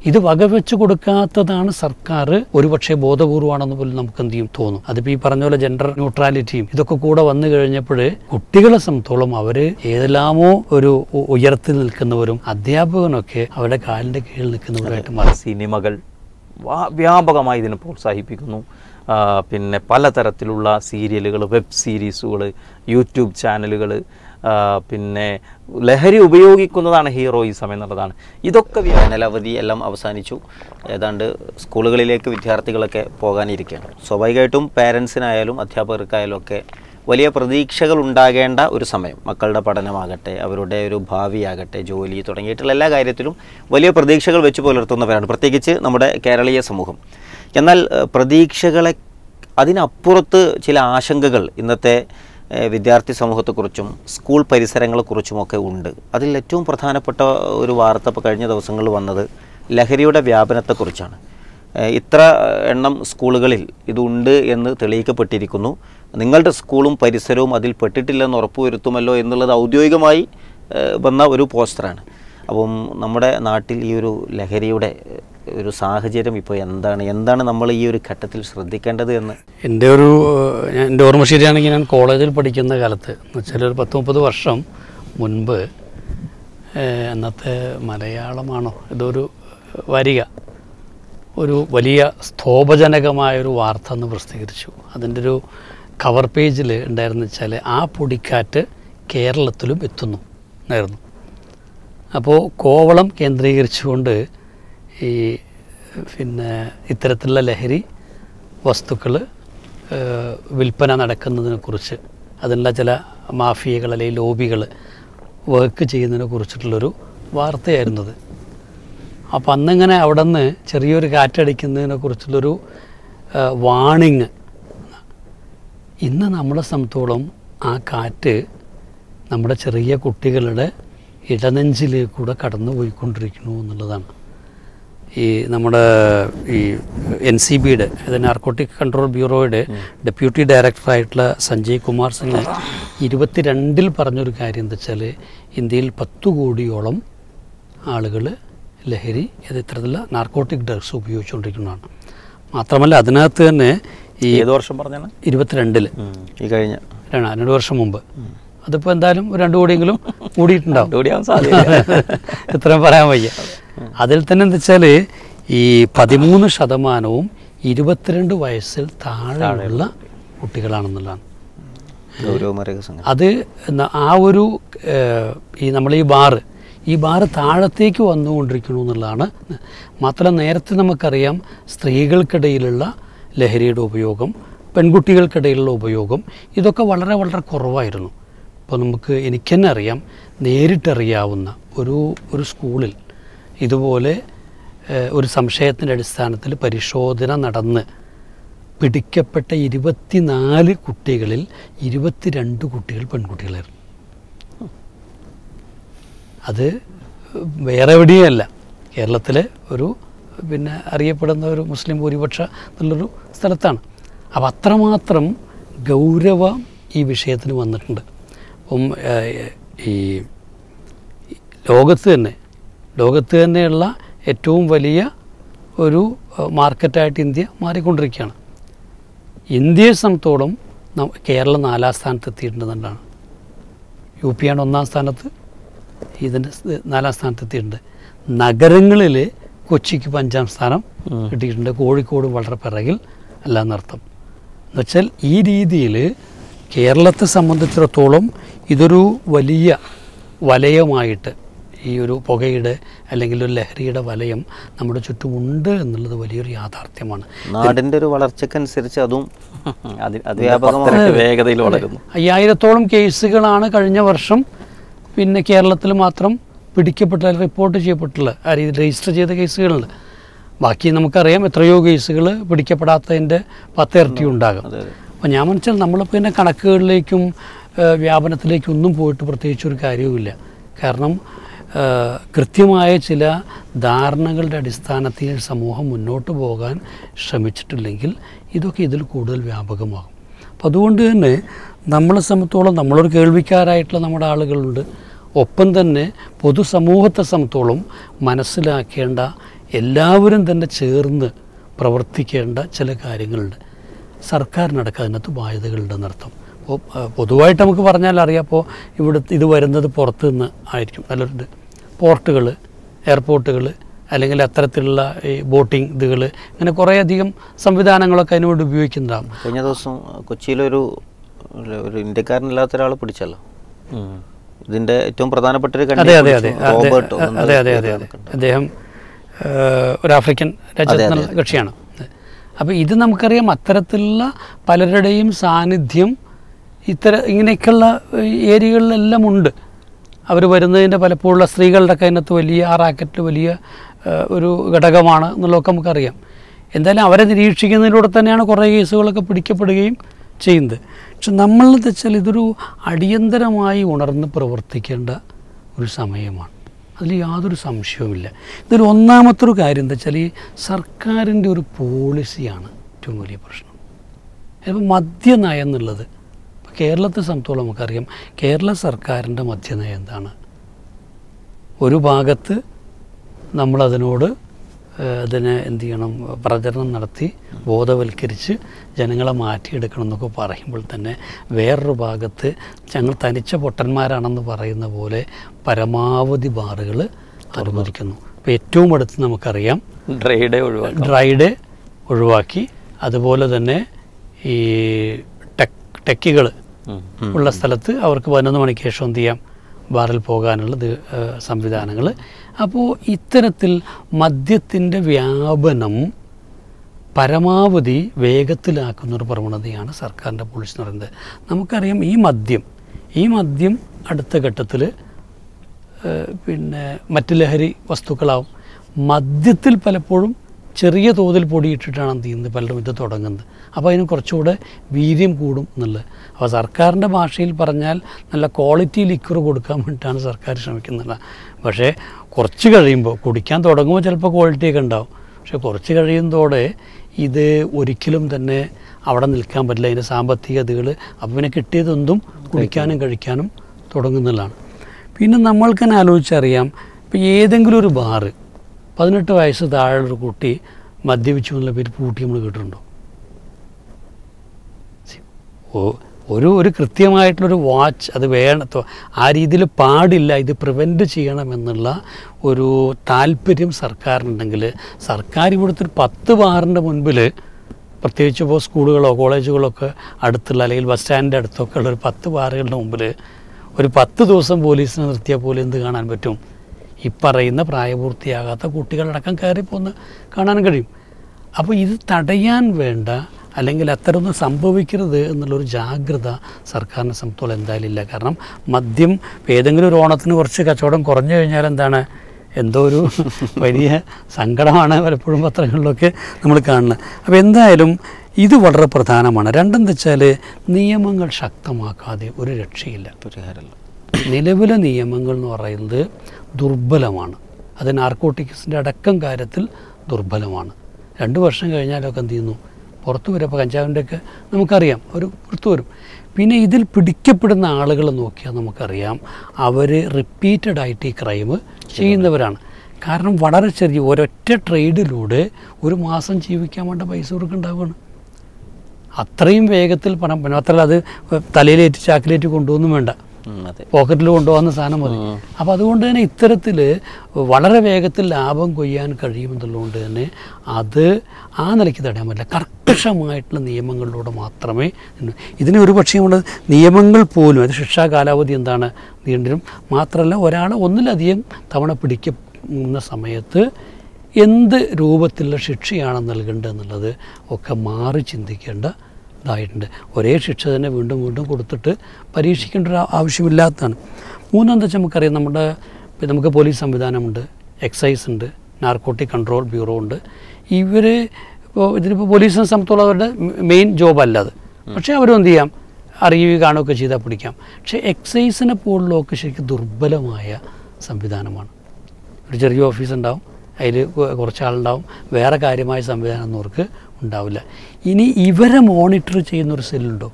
ഇത് വകവെച്ച് കൊടുക്കാത്തതാണ് സർക്കാർ ഒരുപക്ഷെ ബോധപൂർവമാണെന്ന് പോലും നമുക്ക് എന്ത് ചെയ്യും തോന്നും അതിപ്പോൾ ഈ പറഞ്ഞ പോലെ ജെൻഡർ ന്യൂട്രാലിറ്റിയും ഇതൊക്കെ കൂടെ വന്നു കഴിഞ്ഞപ്പോൾ കുട്ടികളെ സംബന്ധിച്ചോളം അവർ ഏതെല്ലാമോ ഒരു ഉ- ഉയരത്തിൽ നിൽക്കുന്നവരും അധ്യാപകനൊക്കെ അവരുടെ കാലിൻ്റെ കീഴിൽ നിൽക്കുന്നവരായിട്ട് മാറി സിനിമകൾ വാ- വ്യാപകമായി ഇതിനെ പ്രോത്സാഹിപ്പിക്കുന്നു ആ, പിന്നെ പലതരത്തിലുള്ള സീരിയലുകൾ വെബ് സീരീസുകൾ യൂട്യൂബ് ചാനലുകൾ പിന്നെ ലഹരി ഉപയോഗിക്കുന്നതാണ് ഹീറോയിസം എന്നുള്ളതാണ് ഇതൊക്കെ വ്യ- വേനലവധി എല്ലാം അവസാനിച്ചു ഏതാണ്ട് സ്കൂളുകളിലേക്ക് വിദ്യാർത്ഥികളൊക്കെ പോകാനിരിക്കുകയാണ് സ്വാഭാവികമായിട്ടും പാരൻസിനായാലും അധ്യാപകർക്കായാലും ഒക്കെ വലിയ പ്രതീക്ഷകൾ ഉണ്ടാകേണ്ട ഒരു സമയം മക്കളുടെ പഠനമാകട്ടെ അവരുടെ ഒരു ഭാവിയാകട്ടെ ജോലി തുടങ്ങിയിട്ടുള്ള എല്ലാ കാര്യത്തിലും വലിയ പ്രതീക്ഷകൾ വെച്ച് പുലർത്തുന്നവരാണ് പ്രത്യേകിച്ച് നമ്മുടെ കേരളീയ സമൂഹം എന്നാൽ ഏഹ്, പ്രതീക്ഷകളെ അതിനപ്പുറത്ത് ചില ആശങ്കകൾ ഇന്നത്തെ ഏഹ്, വിദ്യാർത്ഥി സമൂഹത്തെക്കുറിച്ചും സ്കൂൾ പരിസരങ്ങളെക്കുറിച്ചുമൊക്കെ ഉണ്ട് അതിൽ ഏറ്റവും പ്രധാനപ്പെട്ട ഒരു വാർത്ത ഇപ്പോൾ കഴിഞ്ഞ ദിവസങ്ങളിൽ വന്നത് ലഹരിയുടെ വ്യാപനത്തെക്കുറിച്ചാണ് ഏഹ്, ഇത്ര എണ്ണം സ്കൂളുകളിൽ ഇതുണ്ട് എന്ന് തെളിയിക്കപ്പെട്ടിരിക്കുന്നു നിങ്ങളുടെ സ്കൂളും പരിസരവും അതിൽ പെട്ടിട്ടില്ലെന്ന് ഉറപ്പുവരുത്തുമല്ലോ എന്നുള്ളത് ഔദ്യോഗികമായി ഏഹ്, വന്ന ഒരു പോസ്റ്ററാണ് അപ്പം നമ്മുടെ നാട്ടിൽ ഈ ഒരു ലഹരിയുടെ ഏഹ്, ഒരു സാഹചര്യം ഇപ്പോൾ എന്താണ് എന്താണ് നമ്മൾ ഈ ഒരു ഘട്ടത്തിൽ ശ്രദ്ധിക്കേണ്ടത് എന്ന് എൻ്റെ ഒരു ഏഹ്, ഞാൻ എൻ്റെ ഓർമ്മ ശരിയാണെങ്കിൽ ഞാൻ കോളേജിൽ പഠിക്കുന്ന കാലത്ത് എന്ന് വെച്ചാൽ ഒരു പത്ത് മുപ്പത് വർഷം മുൻപ് ഏഹ്, അന്നത്തെ മലയാളമാണോ ഇതൊരു വരിക ഒരു വലിയ സ്തോഭജനകമായൊരു വാർത്ത അന്ന് പ്രസിദ്ധീകരിച്ചു അതിൻ്റെ ഒരു കവർ പേജിൽ ഉണ്ടായിരുന്നു വെച്ചാൽ ആ പൊടിക്കാറ്റ് കേരളത്തിലും എത്തുന്നു എന്നായിരുന്നു അപ്പോൾ കോവളം കേന്ദ്രീകരിച്ചുകൊണ്ട് ഈ പിന്നെ ഇത്തരത്തിലുള്ള ലഹരി വസ്തുക്കൾ വിൽപ്പന നടക്കുന്നതിനെക്കുറിച്ച് അതിനുള്ള ചില മാഫിയകൾ അല്ലെങ്കിൽ ലോബികൾ വർക്ക് ചെയ്യുന്നതിനെ കുറിച്ചിട്ടുള്ളൊരു വാർത്തയായിരുന്നത് അപ്പോൾ അന്നിങ്ങനെ അവിടെ നിന്ന് ചെറിയൊരു കാറ്റടിക്കുന്നതിനെ കുറിച്ചുള്ളൊരു വാണിങ് ഇന്ന് നമ്മളെ സംബന്ധിച്ചോളം ആ കാറ്റ് നമ്മുടെ ചെറിയ കുട്ടികളുടെ ഇടനെഞ്ചിലേക്കൂടെ കടന്നു പോയിക്കൊണ്ടിരിക്കുന്നു എന്നുള്ളതാണ് ഈ നമ്മുടെ ഈ എൻ സി ബിയുടെ അതായത് നാർക്കോട്ടിക് കൺട്രോൾ ബ്യൂറോയുടെ ഡെപ്യൂട്ടി ഡയറക്ടറായിട്ടുള്ള സഞ്ജയ് കുമാർ സിംഗ് ഇരുപത്തിരണ്ടിൽ പറഞ്ഞൊരു കാര്യം എന്താ വെച്ചാൽ ഇന്ത്യയിൽ പത്തു കോടിയോളം ആളുകൾ ലഹരി ഇത് ഇത്തരത്തിലുള്ള നാർക്കോട്ടിക് ഡ്രഗ്സ് ഉപയോഗിച്ചുകൊണ്ടിരിക്കുന്നതാണ് മാത്രമല്ല അതിനകത്ത് തന്നെ ഈ ഏത് വർഷം പറഞ്ഞാണ് ഇരുപത്തിരണ്ടിൽ ഈ കഴിഞ്ഞ രണ്ട് രണ്ട് വർഷം മുമ്പ് അതിപ്പോൾ എന്തായാലും ഒരു രണ്ട് കോടിയെങ്കിലും കൂടിയിട്ടുണ്ടാവും കൂടിയാവാൻ സാധ്യത ഇത്രയും പറയാൻ വയ്യ അതിൽ തന്നെ എന്താ വെച്ചാൽ ഈ പതിമൂന്ന് ശതമാനവും ഇരുപത്തിരണ്ട് വയസ്സിൽ താഴെയുള്ള കുട്ടികളാണെന്നുള്ളതാണ് ഗൗരവമേറിയ സംഗതി അത് ന- ആ ഒരു ഏഹ്, ഈ നമ്മൾ ഈ ബാറ് ഈ ബാറ് താഴത്തേക്ക് വന്നുകൊണ്ടിരിക്കുന്നു എന്നുള്ളതാണ് മാത്രമല്ല നേരത്തെ നമുക്കറിയാം സ്ത്രീകൾക്കിടയിലുള്ള ലഹരിയുടെ ഉപയോഗം പെൺകുട്ടികൾക്കിടയിലുള്ള ഉപയോഗം ഇതൊക്കെ വളരെ വളരെ കുറവായിരുന്നു ഇപ്പോൾ നമുക്ക് എനിക്ക് തന്നെ അറിയാം നേരിട്ടറിയാവുന്ന ഒരു ഒരു സ്കൂളിൽ ഇതുപോലെ ഏഹ്, ഒരു സംശയത്തിൻ്റെ അടിസ്ഥാനത്തിൽ പരിശോധന നടന്ന് പിടിക്കപ്പെട്ട ഇരുപത്തിനാല് കുട്ടികളിൽ ഇരുപത്തിരണ്ട് കുട്ടികൾ പെൺകുട്ടികളായിരുന്നു അത് വേറെ എവിടെയല്ല കേരളത്തിലെ ഒരു പിന്നെ അറിയപ്പെടുന്ന ഒരു മുസ്ലിം ഭൂരിപക്ഷ എന്നുള്ളൊരു സ്ഥലത്താണ് അപ്പം അത്രമാത്രം ഗൗരവം ഈ വിഷയത്തിന് വന്നിട്ടുണ്ട് അപ്പം ഏഹ്, ഈ ലോകത്ത് തന്നെ ലോകത്ത് തന്നെയുള്ള ഏറ്റവും വലിയ ഒരു ഏഹ്, മാർക്കറ്റായിട്ട് ഇന്ത്യ മാറിക്കൊണ്ടിരിക്കുകയാണ് ഇന്ത്യയെ സംബന്ധിച്ചോളം ന- കേരളം നാലാം സ്ഥാനത്ത് എത്തിയിട്ടുണ്ടെന്നുള്ളതാണ് യു പിയാണ് ഒന്നാം സ്ഥാനത്ത് ഇതിൻ്റെ സ് നാലാം സ്ഥാനത്ത് എത്തിയിട്ടുണ്ട് നഗരങ്ങളിൽ കൊച്ചിക്ക് ഇപ്പം അഞ്ചാം സ്ഥാനം കിട്ടിയിട്ടുണ്ട് കോഴിക്കോട് വളരെ പിറകിൽ അല്ല എന്നർത്ഥം എന്നുവെച്ചാൽ ഈ രീതിയിൽ കേരളത്തെ സംബന്ധിച്ചിടത്തോളം ഇതൊരു വലിയ വലയമായിട്ട് ഈ ഒരു പുകയുടെ അല്ലെങ്കിൽ ഒരു ലഹരിയുടെ വലയം നമ്മുടെ ചുറ്റുമുണ്ട് എന്നുള്ളത് വലിയൊരു യാഥാർത്ഥ്യമാണ് നാടിൻ്റെ ഒരു വളർച്ചക്കനുസരിച്ച് അതും അതിന് അത് വ്യാപകമായ പത്തിരട്ടി വേഗതയിൽ വളരുന്നു അയ്യായിരത്തോളം കേസുകളാണ് കഴിഞ്ഞ വർഷം പിന്നെ കേരളത്തിൽ മാത്രം പിടിക്കപ്പെട്ട റിപ്പോർട്ട് ചെയ്യപ്പെട്ടുള്ള ആ രീതിയിൽ രജിസ്റ്റർ ചെയ്ത കേസുകളുണ്ട് ബാക്കി നമുക്കറിയാം എത്രയോ കേസുകൾ പിടിക്കപ്പെടാത്തതിൻ്റെ പത്തിരട്ടി ഉണ്ടാകും അതെ അതെ അപ്പോൾ ഞാൻ മനസ്സിൽ നമ്മളിപ്പോൾ പിന്നെ കണക്കുകളിലേക്കും ഏഹ്, വ്യാപനത്തിലേക്കും ഒന്നും പോയിട്ട് പ്രത്യേകിച്ച് ഒരു കാര്യവുമില്ല കാരണം ഏഹ്, കൃത്യമായ ചില ധാരണകളുടെ അടിസ്ഥാനത്തിൽ സമൂഹം മുന്നോട്ട് പോകാൻ ശ്രമിച്ചിട്ടില്ലെങ്കിൽ ഇതൊക്കെ ഇതിൽ കൂടുതൽ വ്യാപകമാകും അപ്പം അതുകൊണ്ട് തന്നെ നമ്മളെ സംബന്ധിച്ചോളം നമ്മളൊരു കേൾവിക്കാരായിട്ടുള്ള നമ്മുടെ ആളുകളുണ്ട് ഒപ്പം തന്നെ പൊതുസമൂഹത്തെ സംബന്ധിച്ചോളം മനസ്സിലാക്കേണ്ട എല്ലാവരും തന്നെ ചേർന്ന് പ്രവർത്തിക്കേണ്ട ചില കാര്യങ്ങളുണ്ട് സർക്കാരിനടക്കം അതിനകത്ത് ബാധ്യതകളുണ്ടെന്നർത്ഥം അപ്പോൾ പൊതുവായിട്ട് നമുക്ക് പറഞ്ഞാൽ അറിയാം അപ്പോൾ ഇവിടെ ഇത് വരുന്നത് പുറത്ത് നിന്ന് ആയിരിക്കും നല്ലൊരു പോർട്ടുകൾ എയർപോർട്ടുകൾ അല്ലെങ്കിൽ അത്തരത്തിലുള്ള ഈ ബോട്ടിംഗ് ഇതുകൾ ഇങ്ങനെ കുറേയധികം സംവിധാനങ്ങളൊക്കെ അതിനുവേണ്ടി ഉപയോഗിക്കുന്നുണ്ടാകും കഴിഞ്ഞ ദിവസം കൊച്ചിയിലൊരു ഒരു ഇന്ത്യക്കാരനില്ലാത്ത ഒരാൾ പിടിച്ചല്ലോ ഉം. ഇതിന്റെ ഏറ്റവും പ്രധാനപ്പെട്ട ഒരു അതെ അതെ അതെ പിടിച്ചു. അതെ റോബർട്ടോ എന്ന അതെ അതെ അതെ അതെ പേരിലാണ് അദ്ദേഹം ഏഹ്, ഒരു ആഫ്രിക്കൻ രാജ്യത്ത് അതെ, നിന്നുള്ള കക്ഷിയാണ് അപ്പോൾ ഇത് നമുക്കറിയാം അത്തരത്തിലുള്ള പലരുടെയും സാന്നിധ്യം ഇത്തര ഇങ്ങനെയൊക്കെയുള്ള ഏരിയകളിലെല്ലാം ഉണ്ട് അവർ വരുന്നതിൻ്റെ പലപ്പോഴുള്ള സ്ത്രീകളുടെ ഒക്കെ അതിനകത്ത് വലിയ ആ റാക്കറ്റിൽ വലിയ ഏഹ്, ഒരു ഘടകമാണ് എന്നുള്ളതൊക്കെ നമുക്കറിയാം എന്തായാലും അവരെ നിരീക്ഷിക്കുന്നതിലൂടെ തന്നെയാണ് കുറേ കേസുകളൊക്കെ പിടിക്കപ്പെടുകയും ചെയ്യുന്നത് പക്ഷെ നമ്മൾ വെച്ചാൽ ഇതൊരു അടിയന്തരമായി ഉണർന്ന് പ്രവർത്തിക്കേണ്ട ഒരു സമയമാണ് അതിൽ യാതൊരു സംശയവുമില്ല ഇതിൽ ഒന്നാമത്തെ ഒരു കാര്യം എന്താ വെച്ചാൽ ഈ സർക്കാരിൻ്റെ ഒരു പോളിസിയാണ് ഏറ്റവും വലിയ പ്രശ്നം ഇപ്പോൾ മദ്യനയം എന്നുള്ളത് ഇപ്പോൾ കേരളത്തെ സംബന്ധിച്ചോളം നമുക്കറിയാം കേരള സർക്കാരിൻ്റെ മദ്യനയം എന്താണ് ഒരു ഭാഗത്ത് നമ്മളതിനോട് ഏഹ്, അതിനെ എന്ത് ചെയ്യണം പ്രചരണം നടത്തി ബോധവൽക്കരിച്ച് ജനങ്ങളെ മാറ്റിയെടുക്കണം എന്നൊക്കെ പറയുമ്പോൾ തന്നെ വേറൊരു ഭാഗത്ത് ഞങ്ങൾ തനിച്ച പൊട്ടന്മാരാണെന്ന് പറയുന്ന പോലെ പരമാവധി ബാറുകൾ അനുവദിക്കുന്നു ഇപ്പോൾ ഏറ്റവും അടുത്ത് നമുക്കറിയാം ഡ്രൈ ഡേ ഒഴിവാക്കാം ഡ്രൈ ഡേ ഒഴിവാക്കി അതുപോലെ തന്നെ ഈ ടെക് ടെക്കികൾ ഉം. ഉള്ള സ്ഥലത്ത് അവർക്ക് പതിനൊന്ന് മണിക്ക് ശേഷം എന്ത് ചെയ്യാം ബാറിൽ പോകാനുള്ള സംവിധാനങ്ങൾ അപ്പോൾ ഇത്തരത്തിൽ മദ്യത്തിൻ്റെ വ്യാപനം പരമാവധി വേഗത്തിലാക്കുന്ന ഒരു പ്രവണതയാണ് സർക്കാരിൻ്റെ പോളിസി എന്ന് പറയുന്നത് നമുക്കറിയാം ഈ മദ്യം ഈ മദ്യം അടുത്ത ഘട്ടത്തിൽ പിന്നെ മറ്റ് ലഹരി വസ്തുക്കളാവും മദ്യത്തിൽ പലപ്പോഴും ചെറിയ തോതിൽ പൊടിയിട്ടിട്ടാണ് എന്ത് ചെയ്യുന്നത് പലരും ഇത് തുടങ്ങുന്നത് അപ്പോൾ അതിന് കുറച്ചുകൂടെ വീര്യം കൂടും എന്നുള്ളത് അപ്പോൾ സർക്കാരിൻ്റെ ഭാഷയിൽ പറഞ്ഞാൽ നല്ല ക്വാളിറ്റി ലിക്വർ കൊടുക്കാൻ വേണ്ടിയിട്ടാണ് സർക്കാർ ശ്രമിക്കുന്നത് പക്ഷേ കുറച്ച് കഴിയുമ്പോൾ കുടിക്കാൻ തുടങ്ങുമ്പോൾ ചിലപ്പോൾ ക്വാളിറ്റിയൊക്കെ ഉണ്ടാവും പക്ഷെ കുറച്ച് കഴിയുന്നതോടെ ഇത് ഒരിക്കലും തന്നെ അവിടെ നിൽക്കാൻ പറ്റില്ല അതിൻ്റെ സാമ്പത്തിക ഇതുകൾ അപ്പം പിന്നെ കിട്ടിയതെന്തും കുടിക്കാനും കഴിക്കാനും തുടങ്ങുന്നതാണ് പിന്നെ നമ്മൾക്ക് തന്നെ ആലോചിച്ചറിയാം ഇപ്പം ഏതെങ്കിലും ഒരു ബാറ് പതിനെട്ട് വയസ്സ് താഴെയുള്ള ഒരു കുട്ടി മദ്യപിച്ചു എന്നുള്ള പേര് പൂട്ടി നമ്മൾ കേട്ടിട്ടുണ്ടോ ഓ- ഒരു ഒരു കൃത്യമായിട്ടുള്ളൊരു വാച്ച് അത് വേണം തൊ- ആ രീതിയിൽ പാടില്ല ഇത് പ്രിവെൻറ്റ് ചെയ്യണമെന്നുള്ള ഒരു താല്പര്യം സർക്കാരിനുണ്ടെങ്കിൽ സർക്കാർ ഇവിടുത്തെ ഒരു പത്ത് ബാറിൻ്റെ മുൻപിൽ പ്രത്യേകിച്ച് ഇപ്പോൾ സ്കൂളുകളോ കോളേജുകളോ ഒക്കെ അടുത്തുള്ള അല്ലെങ്കിൽ ബസ് സ്റ്റാൻഡിൻ്റെ അടുത്തൊക്കെ ഉള്ള ഒരു പത്ത് ബാറുകളുടെ മുമ്പിൽ ഒരു പത്ത് ദിവസം പോലീസിനെ നിർത്തിയാൽ പോലും എന്ത് കാണാൻ പറ്റും ഈ പറയുന്ന പ്രായപൂർത്തിയാകാത്ത കുട്ടികളടക്കം കയറിപ്പോന്ന് കാണാൻ കഴിയും അപ്പോൾ ഇത് തടയാൻ വേണ്ട അല്ലെങ്കിൽ അത്തരമൊന്നും സംഭവിക്കരുത് എന്നുള്ളൊരു ജാഗ്രത സർക്കാരിനെ സംബന്ധിച്ചോളം എന്തായാലും ഇല്ല കാരണം മദ്യം ഇപ്പം ഏതെങ്കിലും ഒരു ഓണത്തിന് കുറച്ച് കച്ചവടം കുറഞ്ഞു കഴിഞ്ഞാൽ എന്താണ് എന്തോ ഒരു വലിയ സങ്കടമാണ് പലപ്പോഴും പത്രങ്ങളിലൊക്കെ നമ്മൾ കാണുന്നത് അപ്പോൾ എന്തായാലും ഇത് വളരെ പ്രധാനമാണ് രണ്ടെന്താ വെച്ചാൽ നിയമങ്ങൾ ശക്തമാക്കാതെ ഒരു രക്ഷയില്ല പരിഹാരമല്ല നിലവിലെ നിയമങ്ങൾ എന്ന് പറയുന്നത് ദുർബലമാണ് അത് നാർക്കോട്ടിക്സിൻ്റെ അടക്കം കാര്യത്തിൽ ദുർബലമാണ് രണ്ട് വർഷം കഴിഞ്ഞാലൊക്കെ എന്ത് ചെയ്യുന്നു പുറത്തു വരും അപ്പോൾ കഞ്ചാവിൻ്റെയൊക്കെ നമുക്കറിയാം ഒരു പുറത്തു വരും പിന്നെ ഇതിൽ പിടിക്കപ്പെടുന്ന ആളുകൾ നോക്കിയാൽ നമുക്കറിയാം അവർ റിപ്പീറ്റഡ് ആയിട്ട് ഈ ക്രൈം ചെയ്യുന്നവരാണ് കാരണം വളരെ ചെറിയ ഒരൊറ്റ ട്രേഡിലൂടെ ഒരു മാസം ജീവിക്കാൻ വേണ്ട പൈസ കൊടുക്കുന്നുണ്ടാവുകയാണ് അത്രയും വേഗത്തിൽ പണം മാത്രമല്ല അത് തലയിലേറ്റ് ചാക്കിലേറ്റ് കൊണ്ടുപോകുന്നും വേണ്ട ഉം, അതെ പോക്കറ്റിൽ കൊണ്ടുപോകുന്ന സാധനം മതി അപ്പോൾ അതുകൊണ്ട് തന്നെ ഇത്തരത്തിൽ വളരെ വേഗത്തിൽ ലാഭം കൊയ്യാൻ കഴിയുമെന്നുള്ളതുകൊണ്ട് തന്നെ അത് ആ നിലയ്ക്ക് തടയാൻ പറ്റില്ല കർക്കശമായിട്ടുള്ള നിയമങ്ങളിലൂടെ മാത്രമേ ഇതിന് ഇതിന് ഒരു പക്ഷേ നമ്മൾ നിയമങ്ങൾ പോലും അത് ശിക്ഷാ കാലാവധി എന്താണ് നീണ്ടിരും മാത്രമല്ല ഒരാളെ ഒന്നിലധികം തവണ പിടിക്കുന്ന സമയത്ത് എന്ത് രൂപത്തിലുള്ള ശിക്ഷയാണ് നൽകേണ്ടത് എന്നുള്ളത് ഒക്കെ മാറി ചിന്തിക്കേണ്ട ഇതായിട്ടുണ്ട് ഒരേ ശിക്ഷ തന്നെ വീണ്ടും വീണ്ടും കൊടുത്തിട്ട് പരീക്ഷിക്കേണ്ട ഒരു ആവശ്യമില്ലാത്തതാണ് മൂന്നെന്താ വെച്ചാൽ നമുക്കറിയാം നമ്മുടെ ഇപ്പം നമുക്ക് പോലീസ് സംവിധാനമുണ്ട് എക്സൈസ് ഉണ്ട് നാർക്കോട്ടിക് കൺട്രോൾ ബ്യൂറോ ഉണ്ട് ഇവർ ഇപ്പോൾ ഇതിലിപ്പോൾ പോലീസിനെ സംബന്ധിച്ചോളം അവരുടെ മെയിൻ ജോബ് അല്ല അത് പക്ഷേ അവരും എന്ത് ചെയ്യാം അറിയുകയും കാണുകയൊക്കെ ചെയ്താൽ പിടിക്കാം പക്ഷേ എക്സൈസിനെ പോലുള്ളതൊക്കെ ശരിക്കും ദുർബലമായ സംവിധാനമാണ് ഒരു ചെറിയ ഓഫീസ് ഉണ്ടാവും അതിൽ കുറച്ച് ആളുണ്ടാവും വേറെ കാര്യമായ സംവിധാനം ഒന്നും അവർക്ക് ഉണ്ടാവില്ല ഇനി ഇവരെ മോണിറ്റർ ചെയ്യുന്നൊരു സെല്ലുണ്ടോ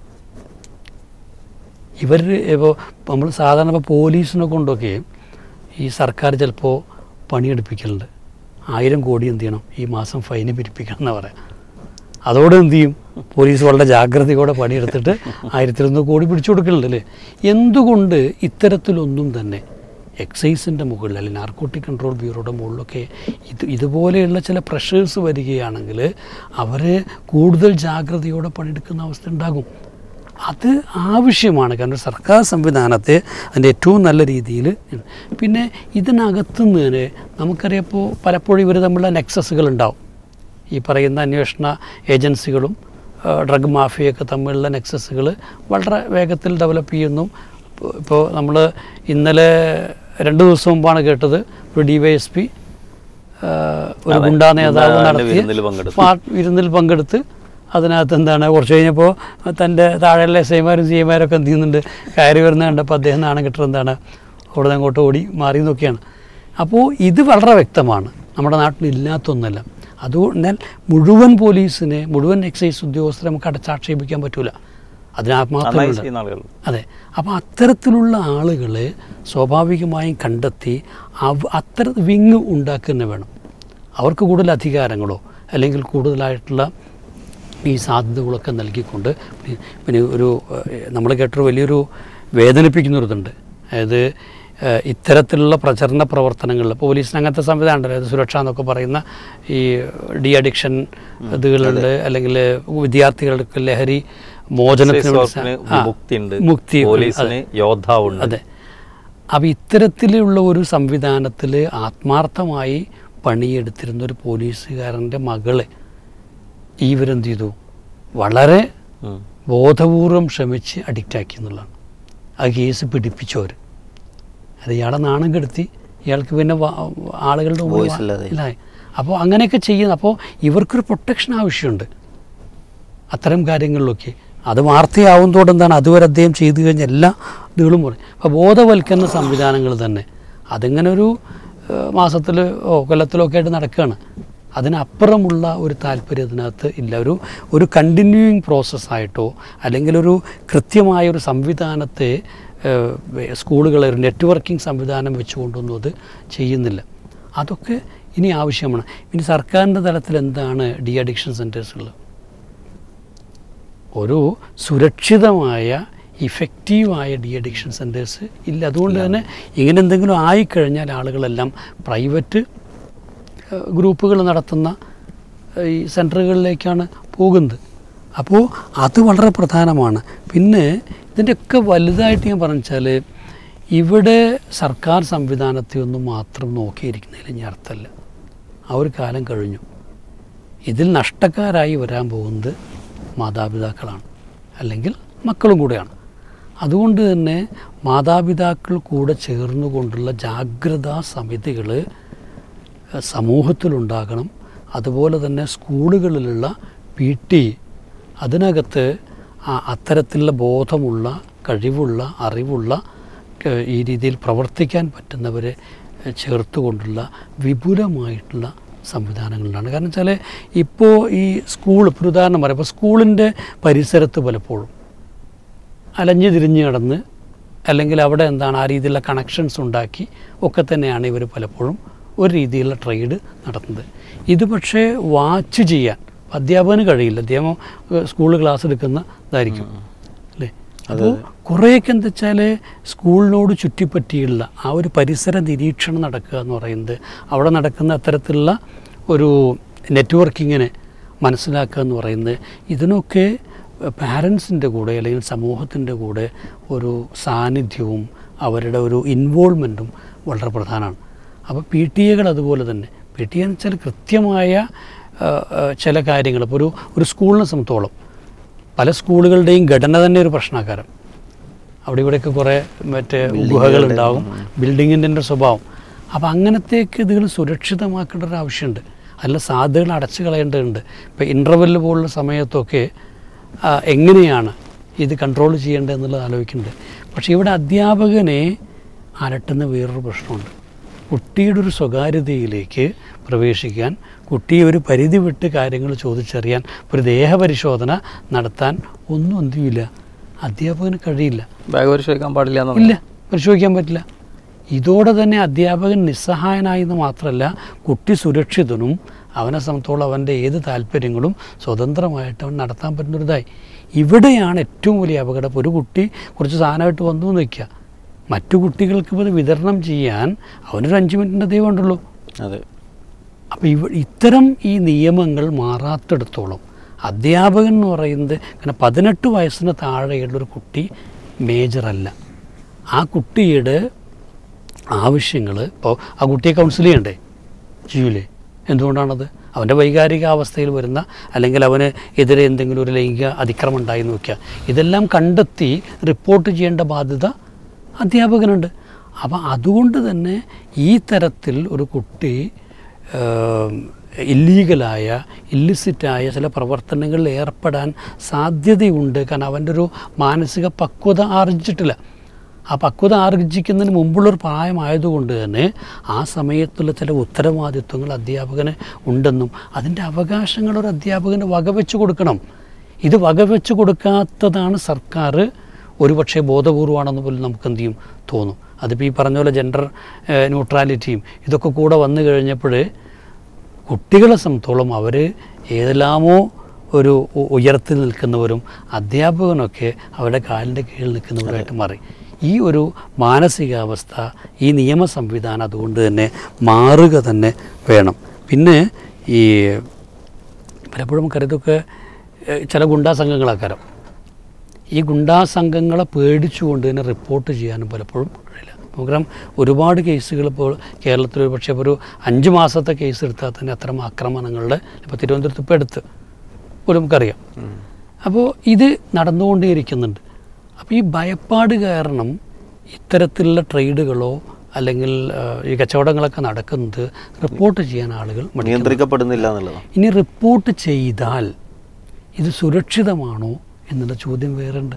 ഇവർ ഇപ്പോൾ നമ്മൾ സാധാരണ ഇപ്പോൾ പോലീസിനെ കൊണ്ടൊക്കെ ഈ സർക്കാർ ചിലപ്പോൾ പണിയെടുപ്പിക്കലുണ്ട് ആയിരം കോടി എന്ത് ചെയ്യണം ഈ മാസം ഫൈന് പിരിപ്പിക്കണം എന്ന് പറയാം അതോടെ എന്ത് ചെയ്യും പോലീസ് വളരെ ജാഗ്രതയോടെ പണിയെടുത്തിട്ട് ആയിരത്തിലൊന്ന് കോടി പിടിച്ചു കൊടുക്കലുണ്ടല്ലേ എന്തുകൊണ്ട് ഇത്തരത്തിലൊന്നും തന്നെ എക്സൈസിൻ്റെ മുകളിൽ അല്ലെങ്കിൽ നാർക്കോട്ടിക് കൺട്രോൾ ബ്യൂറോയുടെ മുകളിലൊക്കെ ഇത് ഇതുപോലെയുള്ള ചില പ്രഷേഴ്സ് വരികയാണെങ്കിൽ അവർ കൂടുതൽ ജാഗ്രതയോടെ പണിയെടുക്കുന്ന അവസ്ഥ ഉണ്ടാകും അത് ആവശ്യമാണ് കാരണം സർക്കാർ സംവിധാനത്തെ അതിൻ്റെ ഏറ്റവും നല്ല രീതിയിൽ പിന്നെ ഇതിനകത്ത് നിന്ന് തന്നെ നമുക്കറിയാം ഇപ്പോൾ പലപ്പോഴും ഇവർ തമ്മിലുള്ള നെക്സസുകൾ ഉണ്ടാവും ഈ പറയുന്ന അന്വേഷണ ഏജൻസികളും ഡ്രഗ് മാഫിയൊക്കെ തമ്മിലുള്ള നെക്സസുകൾ വളരെ വേഗത്തിൽ ഡെവലപ്പ് ചെയ്യുന്നു ഇപ്പോൾ നമ്മൾ ഇന്നലെ രണ്ട് ദിവസം മുമ്പാണ് കേട്ടത് ഒരു ഡി വൈ എസ് പി ഒരു അതെ. ഗുണ്ടാ നേതാവ് ഗുണ്ടാ നടത്തിയ വിരുന്നിൽ പങ്കെടുത്തു. പാ- വിരുന്നിൽ പങ്കെടുത്ത് അതിനകത്ത് എന്താണ് കുറച്ച് കഴിഞ്ഞപ്പോൾ തൻ്റെ താഴെയുള്ള എസ് ഐമാരും സി ഐമാരും ഒക്കെ എന്ത് ചെയ്യുന്നുണ്ട് കയറി വരുന്ന കണ്ടപ്പോൾ അദ്ദേഹം നാണം കിട്ടുന്നത് എന്താണ് അവിടെ നിന്ന് അങ്ങോട്ട് ഓടി മാറി എന്നൊക്കെയാണ് അപ്പോൾ ഇത് വളരെ വ്യക്തമാണ് നമ്മുടെ നാട്ടിൽ ഇല്ലാത്തൊന്നല്ല അതുകൊണ്ട് മുഴുവൻ പോലീസിനെ മുഴുവൻ എക്സൈസ് ഉദ്യോഗസ്ഥരെ നമുക്ക് അടച്ചാക്ഷേപിക്കാൻ പറ്റൂല അതിന് നന്നായി ആത്മാർത്ഥമുണ്ട് ചെയ്യുന്ന ആളുകൾ അതെ അപ്പോൾ അത്തരത്തിലുള്ള ആളുകളെ സ്വാഭാവികമായും കണ്ടെത്തി അവ അത്തര വിങ് ഉണ്ടാക്കുക തന്നെ വേണം അവർക്ക് കൂടുതൽ അധികാരങ്ങളോ അല്ലെങ്കിൽ കൂടുതലായിട്ടുള്ള ഈ സാധ്യതകളൊക്കെ നൽകിക്കൊണ്ട് പിന്നെ- പിന്നെ ഒരു നമ്മൾ കേട്ടൊരു വലിയൊരു വേദനിപ്പിക്കുന്നൊരിതുണ്ട് അതായത് ഏഹ്, ഇത്തരത്തിലുള്ള പ്രചരണ പ്രവർത്തനങ്ങളിൽ പോലീസിന് അങ്ങനത്തെ സംവിധാനം ഉണ്ടല്ലോ അതായത് സുരക്ഷ എന്നൊക്കെ പറയുന്ന ഈ ഡി അഡിക്ഷൻ ഇതുകളുണ്ട് അല്ലെങ്കിൽ വിദ്യാർത്ഥികൾക്ക് ലഹരി മോചനത്തിന് വേണ്ടി സ- എക്സൈസ് ആ, മുക്തിയുണ്ട് മുക്തി പോലീസിന് യോദ്ധാവുണ്ട് അതെ അപ്പോൾ ഇത്തരത്തിലുള്ള ഒരു സംവിധാനത്തിൽ ആത്മാർത്ഥമായി പണിയെടുത്തിരുന്ന ഒരു പോലീസുകാരൻ്റെ മകളെ ഇവരെന്ത് ചെയ്തു വളരെ ഉം. ബോധപൂർവം ശ്രമിച്ച് അഡിക്റ്റാക്കി എന്നുള്ളതാണ് ആ കേസ് പിടിപ്പിച്ചവർ അത് ഇയാളെ നാണം കെടുത്തി ഇയാൾക്ക് പിന്നെ വ- ആളുകളുടെ മുമ്പിൽ Voice വാ- ഇല്ലാതെ. ഇല്ല അപ്പോൾ അങ്ങനെയൊക്കെ ചെയ്യുന്നു അപ്പോൾ ഇവർക്കൊരു പ്രൊട്ടക്ഷൻ ആവശ്യമുണ്ട് അത്തരം കാര്യങ്ങളിലൊക്കെ അത് വാർത്തയാവുന്നതോടെ എന്താണ് അതുവരെ അദ്ദേഹം ചെയ്തു കഴിഞ്ഞ എല്ലാ ഇതുകളും പറയും അപ്പോൾ ബോധവൽക്കരണ സംവിധാനങ്ങൾ തന്നെ അതിങ്ങനെ ഒരു മാസത്തിൽ ഓ കൊല്ലത്തിലോ ഒക്കെ ആയിട്ട് നടക്കുകയാണ് അതിനപ്പുറമുള്ള ഒരു താല്പര്യം അതിനകത്ത് ഇല്ല ഒരു ഒരു കണ്ടിന്യൂയിങ് പ്രോസസ്സായിട്ടോ അല്ലെങ്കിൽ ഒരു കൃത്യമായ ഒരു സംവിധാനത്തെ ഏഹ്, സ്കൂളുകളെ ഒരു നെറ്റ്വർക്കിംഗ് സംവിധാനം വെച്ചുകൊണ്ടൊന്നും അത് ചെയ്യുന്നില്ല അതൊക്കെ ഇനി ആവശ്യമാണ് ഇനി സർക്കാരിൻ്റെ തലത്തിൽ എന്താണ് ഡി അഡിക്ഷൻ സെൻറ്റേഴ്സുകൾ ഒരു സുരക്ഷിതമായ ഇഫക്റ്റീവായ ഡി അഡിക്ഷൻ സെൻറ്റേഴ്സ് ഇല്ല അതുകൊണ്ട് തന്നെ ഇങ്ങനെ എന്തെങ്കിലും ആയിക്കഴിഞ്ഞാൽ ആളുകളെല്ലാം പ്രൈവറ്റ് ഗ്രൂപ്പുകൾ നടത്തുന്ന ഏഹ്, ഈ സെൻറ്ററുകളിലേക്കാണ് പോകുന്നത് അപ്പോൾ അത് വളരെ പ്രധാനമാണ് പിന്നെ ഇതിൻ്റെയൊക്കെ വലുതായിട്ട് ഞാൻ പറഞ്ഞാൽ ഇവിടെ സർക്കാർ സംവിധാനത്തെ ഒന്നും മാത്രം നോക്കിയിരിക്കുന്നതിൽ ഇനി അർത്ഥമല്ല ആ ഒരു കാലം കഴിഞ്ഞു ഇതിൽ നഷ്ടക്കാരായി വരാൻ പോകുന്നത് മാതാപിതാക്കളാണ് അല്ലെങ്കിൽ മക്കളും കൂടെയാണ് അതുകൊണ്ട് തന്നെ മാതാപിതാക്കൾ കൂടെ ചേർന്നുകൊണ്ടുള്ള ജാഗ്രതാ സമിതികൾ സമൂഹത്തിലുണ്ടാകണം അതുപോലെ തന്നെ സ്കൂളുകളിലുള്ള പി ടി അതിനകത്ത് ആ അത്തരത്തിലുള്ള ബോധമുള്ള കഴിവുള്ള അറിവുള്ള ഏഹ്, ഈ രീതിയിൽ പ്രവർത്തിക്കാൻ പറ്റുന്നവരെ ഏഹ്, ചേർത്തുകൊണ്ടുള്ള വിപുലമായിട്ടുള്ള സംവിധാനങ്ങളിലാണ് കാരണം വെച്ചാൽ ഇപ്പോൾ ഈ സ്കൂൾ ഇപ്പോൾ ഒരു ഉദാഹരണം പറയാം ഇപ്പോൾ സ്കൂളിൻ്റെ പരിസരത്ത് പലപ്പോഴും അലഞ്ഞു തിരിഞ്ഞ് നടന്ന് അല്ലെങ്കിൽ അവിടെ എന്താണ് ആ രീതിയിലുള്ള കണക്ഷൻസ് ഉണ്ടാക്കി ഒക്കെ തന്നെയാണ് ഇവർ പലപ്പോഴും ഒരു രീതിയിലുള്ള ട്രേഡ് നടത്തുന്നത് ഇത് പക്ഷേ വാച്ച് ചെയ്യാൻ അധ്യാപകന് കഴിയില്ല അധ്യാപകം സ്കൂളിൽ ക്ലാസ് എടുക്കുന്ന ഇതായിരിക്കും അല്ലേ അപ്പോൾ കുറേയൊക്കെ എന്താ വെച്ചാൽ സ്കൂളിനോട് ചുറ്റിപ്പറ്റിയുള്ള ആ ഒരു പരിസര നിരീക്ഷണം നടക്കുക എന്ന് പറയുന്നത് അവിടെ നടക്കുന്ന അത്തരത്തിലുള്ള ഒരു നെറ്റ്വർക്കിങ്ങിനെ മനസ്സിലാക്കുക എന്ന് പറയുന്നത് ഇതിനൊക്കെ പാരൻസിൻ്റെ കൂടെ അല്ലെങ്കിൽ സമൂഹത്തിൻ്റെ കൂടെ ഒരു സാന്നിധ്യവും അവരുടെ ഒരു ഇൻവോൾവ്മെൻറ്റും വളരെ പ്രധാനമാണ് അപ്പോൾ പി ടി എകൾ അതുപോലെ തന്നെ പി ടി എന്ന് വെച്ചാൽ കൃത്യമായ ആ, ആ, ചില കാര്യങ്ങൾ ഇപ്പോൾ ഒരു ഒരു സ്കൂളിനെ സംബന്ധിച്ചോളം പല സ്കൂളുകളുടെയും ഘടന തന്നെ ഒരു പ്രശ്നക്കാരം അവിടെ ഇവിടെയൊക്കെ കുറേ മറ്റേ ഗുഹകളുണ്ടാവും ബിൽഡിങ്ങിൻ്റെ ഒരു സ്വഭാവം അപ്പോൾ അങ്ങനത്തേക്ക് ഇതുകൾ സുരക്ഷിതമാക്കേണ്ട ഒരു ആവശ്യമുണ്ട് അതിലെ സാധ്യതകൾ അടച്ചു കളയേണ്ടതുണ്ട് ഇപ്പോൾ ഇൻ്റർവെല്ല് പോലുള്ള സമയത്തൊക്കെ ആ, എങ്ങനെയാണ് ഇത് കൺട്രോൾ ചെയ്യേണ്ടതെന്നുള്ളത് ആലോചിക്കുന്നുണ്ട് പക്ഷേ ഇവിടെ അധ്യാപകനെ അലട്ടുന്ന വേറൊരു പ്രശ്നമുണ്ട് കുട്ടിയുടെ ഒരു സ്വകാര്യതയിലേക്ക് പ്രവേശിക്കാൻ കുട്ടിയെ ഒരു പരിധി വിട്ട് കാര്യങ്ങൾ ചോദിച്ചറിയാൻ ഒരു ദേഹപരിശോധന നടത്താൻ ഒന്നും എന്തുമില്ല അധ്യാപകന് കഴിയില്ല ബാഗ് പരിശോധിക്കാൻ പാടില്ല എന്ന് ഇല്ല പരിശോധിക്കാൻ പറ്റില്ല ഇതോടെ തന്നെ അധ്യാപകൻ നിസ്സഹായനായി എന്ന് മാത്രമല്ല കുട്ടി സുരക്ഷിതനും അവനെ സംബന്ധിച്ചോളം അവൻ്റെ ഏത് താല്പര്യങ്ങളും സ്വതന്ത്രമായിട്ട് അവൻ നടത്താൻ പറ്റുന്നൊരിതായി ഇവിടെയാണ് ഏറ്റവും വലിയ അപകടം ഒരു കുട്ടി കുറച്ച് സാധനമായിട്ട് വന്നു എന്ന് വയ്ക്കുക മറ്റു കുട്ടികൾക്ക് ഇത് വിതരണം ചെയ്യാൻ അവനൊരു അഞ്ച് മിനിറ്റിൻ്റെ ദൈവം ഉണ്ടല്ലോ അതെ അപ്പോൾ ഇവ ഇത്തരം ഈ നിയമങ്ങൾ മാറാത്തിടത്തോളം അധ്യാപകൻ എന്ന് പറയുന്നത് കാരണം പതിനെട്ട് വയസ്സിന് താഴെയുള്ളൊരു കുട്ടി മേജറല്ല ആ കുട്ടിയുടെ ആവശ്യങ്ങൾ ഇപ്പോൾ ആ കുട്ടിയെ കൗൺസിൽ ചെയ്യണ്ടേ ചെയ്യൂലേ എന്തുകൊണ്ടാണത് അവൻ്റെ വൈകാരിക അവസ്ഥയിൽ വരുന്ന അല്ലെങ്കിൽ അവന് എതിരെ എന്തെങ്കിലും ഒരു ലൈംഗിക അതിക്രമം ഉണ്ടായി നോക്കുക ഇതെല്ലാം കണ്ടെത്തി റിപ്പോർട്ട് ചെയ്യേണ്ട ബാധ്യത അധ്യാപകനുണ്ട് അപ്പോൾ അതുകൊണ്ട് തന്നെ ഈ തരത്തിൽ ഒരു കുട്ടി ഇല്ലീഗലായ ഇല്ലിസിറ്റായ ചില പ്രവർത്തനങ്ങളിൽ ഏർപ്പെടാൻ സാധ്യതയുണ്ട് കാരണം അവൻ്റെ ഒരു മാനസിക പക്വത ആർജിച്ചിട്ടില്ല ആ പക്വത ആർജിക്കുന്നതിന് മുമ്പുള്ളൊരു പ്രായമായതുകൊണ്ട് തന്നെ ആ സമയത്തുള്ള ചില ഉത്തരവാദിത്വങ്ങൾ അധ്യാപകന് ഉണ്ടെന്നും അതിൻ്റെ അവകാശങ്ങൾ ഒരു അധ്യാപകന് വകവെച്ച് കൊടുക്കണം ഇത് വകവെച്ച് കൊടുക്കാത്തതാണ് സർക്കാർ ഒരുപക്ഷെ ബോധപൂർവമാണെന്ന് പോലും നമുക്ക് എന്ത് ചെയ്യും തോന്നും അതിപ്പോൾ ഈ പറഞ്ഞ പോലെ ജെൻഡർ ന്യൂട്രാലിറ്റിയും ഇതൊക്കെ കൂടെ വന്നു കഴിഞ്ഞപ്പോൾ കുട്ടികളെ സംബന്ധിച്ചോളം അവർ ഏതെല്ലാമോ ഒരു ഉ- ഉയരത്തിൽ നിൽക്കുന്നവരും അധ്യാപകനൊക്കെ അവരുടെ കാലിൻ്റെ കീഴിൽ നിൽക്കുന്നവരായിട്ട് മാറി ഈ ഒരു മാനസികാവസ്ഥ ഈ നിയമ സംവിധാനം അതുകൊണ്ട് തന്നെ മാറുക തന്നെ വേണം പിന്നെ ഈ പലപ്പോഴും നമുക്കറിയാം ഇതൊക്കെ ഏഹ്, ചില ഗുണ്ടാ സംഘങ്ങളാക്കാരം ഈ ഗുണ്ടാ സംഘങ്ങളെ പേടിച്ചുകൊണ്ട് തന്നെ റിപ്പോർട്ട് ചെയ്യാനും പലപ്പോഴും കഴിയില്ല നമുക്കറിയാം ഒരുപാട് കേസുകൾ ഇപ്പോൾ കേരളത്തിൽ ഒരു പക്ഷേ ഒരു അഞ്ച് മാസത്തെ കേസ് എടുത്താൽ തന്നെ അത്തരം ആക്രമണങ്ങളുടെ ഇപ്പോൾ തിരുവനന്തപുരത്ത് ഇപ്പോൾ എടുത്ത് പോലും നമുക്കറിയാം അപ്പോൾ ഇത് നടന്നുകൊണ്ടേയിരിക്കുന്നുണ്ട് അപ്പോൾ ഈ ഭയപ്പാട് കാരണം ഇത്തരത്തിലുള്ള ട്രേഡുകളോ അല്ലെങ്കിൽ ആ, ഈ കച്ചവടങ്ങളൊക്കെ നടക്കുന്നത് റിപ്പോർട്ട് ചെയ്യാൻ ആളുകൾ മടിക്കുന്നു. നിയന്ത്രിക്കപ്പെടുന്നില്ല എന്നുള്ളതാണ് ഇനി റിപ്പോർട്ട് ചെയ്താൽ ഇത് സുരക്ഷിതമാണോ എന്നുള്ള ചോദ്യം വേറുണ്ട്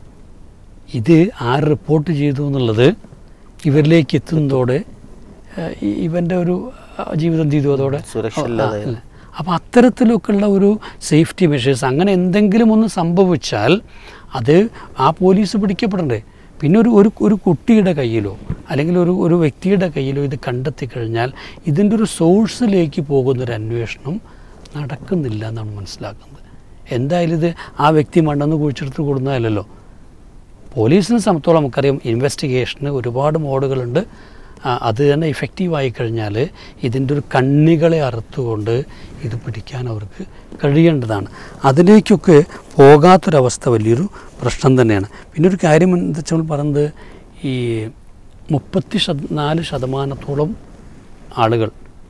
ഇത് ആര് റിപ്പോർട്ട് ചെയ്തു എന്നുള്ളത് ഇവരിലേക്ക് എത്തുന്നതോടെ ഏഹ്, ഈ- ഇവൻ്റെ ഒരു ആ, ജീവിതം എന്ത് ചെയ്തു അതോടെ സുരക്ഷ ആ, ഇല്ലാതായി. ഇല്ല. അപ്പോൾ അത്തരത്തിലൊക്കെയുള്ള ഒരു സേഫ്റ്റി മെഷേഴ്സ് അങ്ങനെ എന്തെങ്കിലും ഒന്ന് സംഭവിച്ചാൽ അത് ആ പോലീസ് പിടിക്കപ്പെടണ്ടേ പിന്നെ ഒരു ഒരു ഒരു കുട്ടിയുടെ കയ്യിലോ അല്ലെങ്കിൽ ഒരു ഒരു വ്യക്തിയുടെ കയ്യിലോ ഇത് കണ്ടെത്തി കഴിഞ്ഞാൽ ഇതിൻ്റെ ഒരു സോഴ്സിലേക്ക് പോകുന്നൊരു അന്വേഷണം നടക്കുന്നില്ല എന്നാണ് മനസ്സിലാക്കുന്നത് എന്തായാലും ഇത് ആ വ്യക്തി മണ്ണെന്ന് കുഴിച്ചെടുത്ത് കൊടുക്കുന്നതല്ലല്ലോ പോലീസിനെ സംബന്ധിച്ചോളം നമുക്കറിയാം ഇൻവെസ്റ്റിഗേഷന് ഒരുപാട് മോഡുകളുണ്ട് ആ, അത് തന്നെ ഇഫക്റ്റീവായി കഴിഞ്ഞാൽ ഇതിൻ്റെ ഒരു കണ്ണികളെ അറുത്തുകൊണ്ട് ഇത് പിടിക്കാൻ അവർക്ക് കഴിയേണ്ടതാണ് അതിലേക്കൊക്കെ പോകാത്തൊരവസ്ഥ വലിയൊരു പ്രശ്നം തന്നെയാണ് പിന്നെ ഒരു കാര്യം എന്താ വെച്ചാൽ പറയുന്നത് ഈ മുപ്പത്തി ശത നാല് ശതമാനത്തോളം ആളുകൾ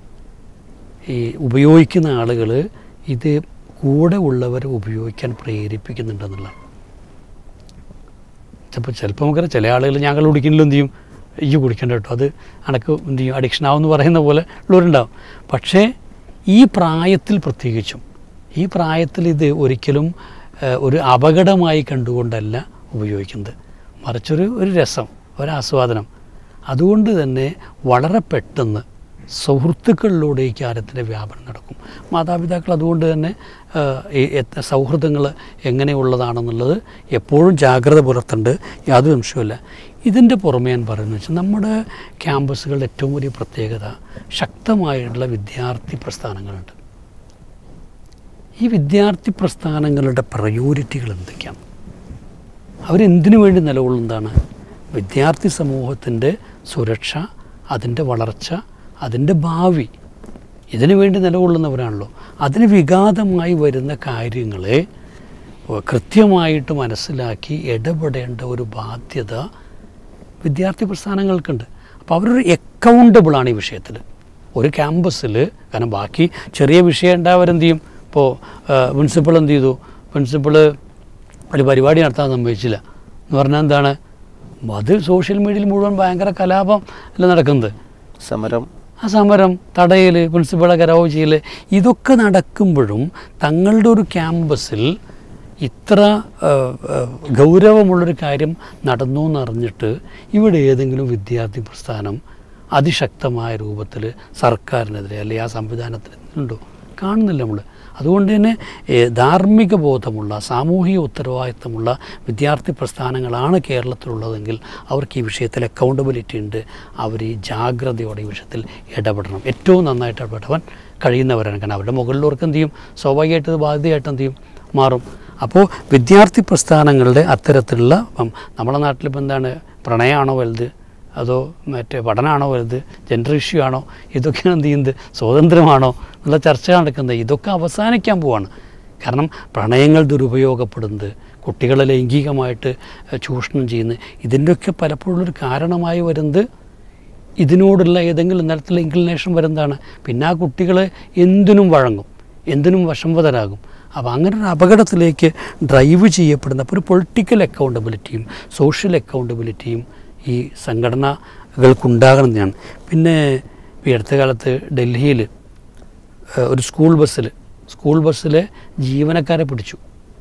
ഈ ഉപയോഗിക്കുന്ന ആളുകൾ ഇത് കൂടെ ഉള്ളവരെ ഉപയോഗിക്കാൻ പ്രേരിപ്പിക്കുന്നുണ്ടെന്നുള്ളതാണ് ചിലപ്പോൾ ചിലപ്പോൾ നമുക്കറിയാം ചില ആളുകൾ ഞങ്ങൾ കുടിക്കുന്നില്ല എന്ത് ചെയ്യും ഈ കുടിക്കണ്ട കേട്ടോ അത് അനക്ക് എന്ത് ചെയ്യും അഡിക്ഷൻ ആവുമെന്ന് പറയുന്ന പോലെ ഉള്ളവരുണ്ടാവും പക്ഷേ ഈ പ്രായത്തിൽ പ്രത്യേകിച്ചും ഈ പ്രായത്തിൽ ഇത് ഒരിക്കലും ഏഹ്, ഒരു അപകടമായി കണ്ടുകൊണ്ടല്ല ഉപയോഗിക്കുന്നത് മറിച്ചൊരു ഒരു രസം ഒരാസ്വാദനം അതുകൊണ്ട് തന്നെ വളരെ പെട്ടെന്ന് സുഹൃത്തുക്കളിലൂടെ ഈ കാര്യത്തിൻ്റെ വ്യാപനം നടക്കും മാതാപിതാക്കൾ അതുകൊണ്ട് തന്നെ സൗഹൃദങ്ങൾ എങ്ങനെയുള്ളതാണെന്നുള്ളത് എപ്പോഴും ജാഗ്രത പുലർത്തേണ്ട യാതൊരു സംശയമില്ല ഇതിൻ്റെ പുറമെ ഞാൻ പറയുന്നത് വെച്ചാൽ നമ്മുടെ ക്യാമ്പസുകളുടെ ഏറ്റവും വലിയ പ്രത്യേകത ശക്തമായിട്ടുള്ള വിദ്യാർത്ഥി പ്രസ്ഥാനങ്ങളുണ്ട് ഈ വിദ്യാർത്ഥി പ്രസ്ഥാനങ്ങളുടെ പ്രയോറിറ്റികൾ എന്തൊക്കെയാണ് അവരെന്തിനു വേണ്ടി നിലകൊള്ളുന്നതാണ് വിദ്യാർത്ഥി സമൂഹത്തിൻ്റെ സുരക്ഷ അതിൻ്റെ വളർച്ച അതിൻ്റെ ഭാവി ഇതിനു വേണ്ടി നിലകൊള്ളുന്നവരാണല്ലോ അതിന് വിഘാതമായി വരുന്ന കാര്യങ്ങളെ ഏഹ്, കൃത്യമായിട്ട് മനസ്സിലാക്കി ഇടപെടേണ്ട ഒരു ബാധ്യത വിദ്യാർത്ഥി പ്രസ്ഥാനങ്ങൾക്കുണ്ട് അപ്പോൾ അവരൊരു അക്കൗണ്ടബിളാണ് ഈ വിഷയത്തിൽ ഒരു ക്യാമ്പസിൽ കാരണം ബാക്കി ചെറിയ വിഷയം ഉണ്ടാവരെന്ത് ചെയ്യും ഇപ്പോൾ പ്രിൻസിപ്പൾ എന്ത് ചെയ്തു പ്രിൻസിപ്പൾ ഒരു പരിപാടി നടത്താൻ സമ്മതിച്ചില്ല എന്ന് പറഞ്ഞാൽ എന്താണ് അത് സോഷ്യൽ മീഡിയയിൽ മുഴുവൻ ഭയങ്കര കലാപം അല്ല നടക്കുന്നത് സമരം ആ സമരം തടയൽ പ്രിൻസിപ്പളെ കരാവ് ചെയ്യൽ ഇതൊക്കെ നടക്കുമ്പോഴും തങ്ങളുടെ ഒരു ക്യാമ്പസിൽ ഇത്ര ആ, ആ, ഗൗരവമുള്ളൊരു കാര്യം നടന്നു എന്നറിഞ്ഞിട്ട് ഇവിടെ ഏതെങ്കിലും വിദ്യാർത്ഥി പ്രസ്ഥാനം അതിശക്തമായ രൂപത്തിൽ സർക്കാരിനെതിരെ അല്ലെങ്കിൽ ആ സംവിധാനത്തിനെതിരെ ഉണ്ടോ കാണുന്നില്ല നമ്മൾ അതുകൊണ്ട് തന്നെ ഏ, ധാർമ്മിക ബോധമുള്ള സാമൂഹിക ഉത്തരവാദിത്തമുള്ള വിദ്യാർത്ഥി പ്രസ്ഥാനങ്ങളാണ് കേരളത്തിലുള്ളതെങ്കിൽ അവർക്ക് ഈ വിഷയത്തിൽ അക്കൗണ്ടബിലിറ്റി ഉണ്ട് അവർ ഈ ജാഗ്രതയോടെ ഈ വിഷയത്തിൽ ഇടപെടണം ഏറ്റവും നന്നായിട്ട് ഇടപെടാൻ കഴിയുന്നവരാണ് കാരണം അവരുടെ മുകളിലവർക്ക് എന്ത് ചെയ്യും സ്വാഭാവികമായിട്ട് ഇത് ബാധ്യതയായിട്ട് എന്ത് ചെയ്യും മാറും അപ്പോൾ വിദ്യാർത്ഥി പ്രസ്ഥാനങ്ങളുടെ അത്തരത്തിലുള്ള ഇപ്പം നമ്മുടെ നാട്ടിലിപ്പോൾ എന്താണ് പ്രണയമാണോ വലുത് അതോ മറ്റേ പഠനമാണോ വലുത് ജെൻഡർ ഇഷ്യൂ ആണോ ഇതൊക്കെയാണ് എന്ത് ചെയ്യുന്നത് സ്വാതന്ത്ര്യമാണോ എന്നുള്ള ചർച്ച നടക്കുന്നത് ഇതൊക്കെ അവസാനിക്കാൻ പോവാണ് കാരണം പ്രണയങ്ങൾ ദുരുപയോഗപ്പെടുന്നത് കുട്ടികളെ ലൈംഗികമായിട്ട് ഏഹ്, ചൂഷണം ചെയ്യുന്നത് ഇതിൻ്റെയൊക്കെ പലപ്പോഴും ഒരു കാരണമായി വരുന്നത് ഇതിനോടുള്ള ഏതെങ്കിലും തരത്തിലുള്ള ഇൻക്ലിനേഷൻ വരുന്നതാണ് പിന്നെ ആ കുട്ടികൾ എന്തിനും വഴങ്ങും എന്തിനും വശംവതരാകും അപ്പോൾ അങ്ങനെ ഒരു അപകടത്തിലേക്ക് ഡ്രൈവ് ചെയ്യപ്പെടുന്ന അപ്പോൾ ഒരു പൊളിറ്റിക്കൽ അക്കൗണ്ടബിലിറ്റിയും സോഷ്യൽ അക്കൗണ്ടബിലിറ്റിയും ഈ സംഘടനകൾക്കുണ്ടാകണമെന്നാണ് പിന്നെ ഈ അടുത്ത കാലത്ത് ഡൽഹിയിൽ ഒരു സ്കൂൾ ബസ്സിൽ സ്കൂൾ ബസ്സിലെ ജീവനക്കാരെ പിടിച്ചു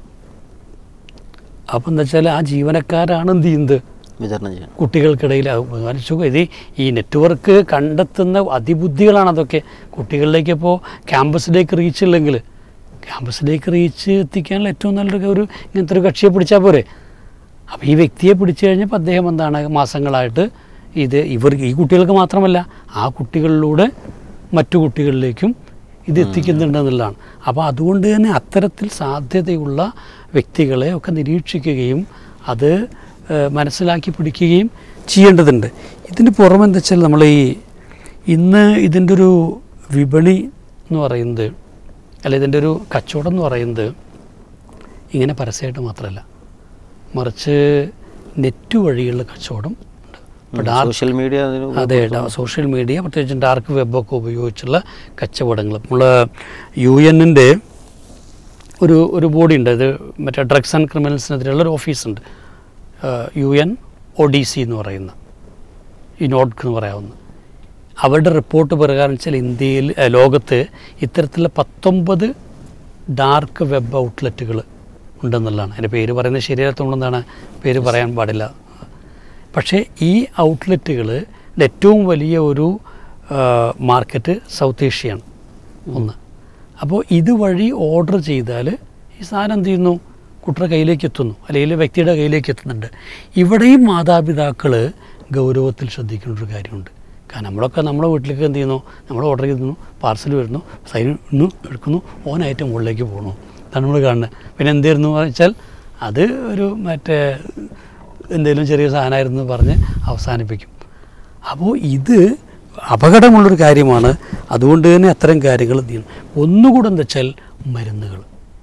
അപ്പം എന്താ വെച്ചാൽ ആ ജീവനക്കാരാണ് എന്ത് ചെയ്യുന്നത് വിതരണം ചെയ്യണം കുട്ടികൾക്കിടയിൽ മനസ്സുഖ ഇത് ഈ നെറ്റ്വർക്ക് കണ്ടെത്തുന്ന അതിബുദ്ധികളാണ് അതൊക്കെ കുട്ടികളിലേക്ക് ഇപ്പോൾ ക്യാമ്പസിലേക്ക് റീച്ച് ഇല്ലെങ്കിൽ ക്യാമ്പസിലേക്ക് റീച്ച് എത്തിക്കാനുള്ള ഏറ്റവും നല്ലൊരു ഒരു ഇങ്ങനത്തെ ഒരു കക്ഷിയെ പിടിച്ചാൽ പോരെ അപ്പോൾ ഈ വ്യക്തിയെ പിടിച്ചു കഴിഞ്ഞപ്പോൾ അദ്ദേഹം എന്താണ് മാസങ്ങളായിട്ട് ഇത് ഇവർ ഈ കുട്ടികൾക്ക് മാത്രമല്ല ആ കുട്ടികളിലൂടെ മറ്റു കുട്ടികളിലേക്കും ഇത് എത്തിക്കുന്നുണ്ടെന്നുള്ളതാണ് അപ്പോൾ അതുകൊണ്ട് തന്നെ അത്തരത്തിൽ സാധ്യതയുള്ള വ്യക്തികളെ ഒക്കെ നിരീക്ഷിക്കുകയും അത് ഏഹ്, മനസ്സിലാക്കി പിടിക്കുകയും ചെയ്യേണ്ടതുണ്ട് ഇതിന് പുറമെ എന്താ വെച്ചാൽ നമ്മൾ ഈ ഇന്ന് ഇതിൻ്റെ ഒരു വിപണി എന്ന് പറയുന്നത് അല്ല ഇതിൻ്റെ ഒരു കച്ചവടം എന്ന് പറയുന്നത് ഇങ്ങനെ പരസ്യമായിട്ട് മാത്രമല്ല മറിച്ച് നെറ്റ് വഴിയുള്ള കച്ചവടം ഉണ്ട് ഇപ്പോൾ ഡാർക്ക് സോഷ്യൽ മീഡിയ അതിന് അതെ ഡ- സോഷ്യൽ മീഡിയ പ്രത്യേകിച്ചും ഡാർക്ക് വെബൊക്കെ ഉപയോഗിച്ചുള്ള കച്ചവടങ്ങൾ നമ്മൾ യു എന്നിൻ്റെ ഒരു ഒരു ബോഡി ഉണ്ട് ഇത് മറ്റേ ഡ്രഗ്സ് ആൻഡ് ക്രിമിനൽസിനെതിരെയുള്ള ഒരു ഓഫീസുണ്ട് U N O D C എന്ന് പറയുന്ന ഈ നോട്ക്ക് എന്ന് പറയാവുന്ന അവരുടെ റിപ്പോർട്ട് പ്രകാരം വെച്ചാൽ ഇന്ത്യയിൽ ഏ, ലോകത്ത് ഇത്തരത്തിലുള്ള പത്തൊമ്പത് ഡാർക്ക് വെബ് ഔട്ട്ലെറ്റുകൾ ഉണ്ടെന്നുള്ളതാണ് അതിൻ്റെ പേര് പറയുന്നത് ശരിയാകത്തോണ്ടെന്നാണ് പേര് പറയാൻ പാടില്ല പക്ഷേ ഈ ഔട്ട്ലെറ്റുകൾ ഏറ്റവും വലിയ ഒരു ആ, മാർക്കറ്റ് സൗത്ത് ഏഷ്യയാണ് ഒന്ന് അപ്പോൾ ഇതുവഴി ഓർഡർ ചെയ്താൽ ഈ സാധനം എന്ത് ചെയ്യുന്നു കുട്ടിയുടെ കയ്യിലേക്ക് എത്തുന്നു അല്ലെങ്കിൽ വ്യക്തിയുടെ കയ്യിലേക്ക് എത്തുന്നുണ്ട് ഇവിടെയും മാതാപിതാക്കൾ ഗൗരവത്തിൽ ശ്രദ്ധിക്കേണ്ട ഒരു കാര്യമുണ്ട് കാരണം നമ്മളൊക്കെ നമ്മുടെ വീട്ടിലേക്ക് എന്ത് ചെയ്യുന്നു നമ്മൾ ഓർഡർ ചെയ്യുന്നു പാർസൽ വരുന്നു സൈൻ ഇടുന്നു എടുക്കുന്നു ഓനായിട്ട് മുകളിലേക്ക് പോകണു അതാണ് നമ്മൾ കാണുന്നത് പിന്നെ എന്തായിരുന്നു എന്ന് വെച്ചാൽ അത് ഒരു മറ്റേ എന്തെങ്കിലും ചെറിയ സാധനമായിരുന്നു എന്ന് പറഞ്ഞ് അവസാനിപ്പിക്കും അപ്പോൾ ഇത് അപകടമുള്ളൊരു കാര്യമാണ് അതുകൊണ്ട് തന്നെ അത്തരം കാര്യങ്ങൾ എന്ത് ചെയ്യണം ഒന്നുകൂടെ എന്താ വെച്ചാൽ മരുന്നുകൾ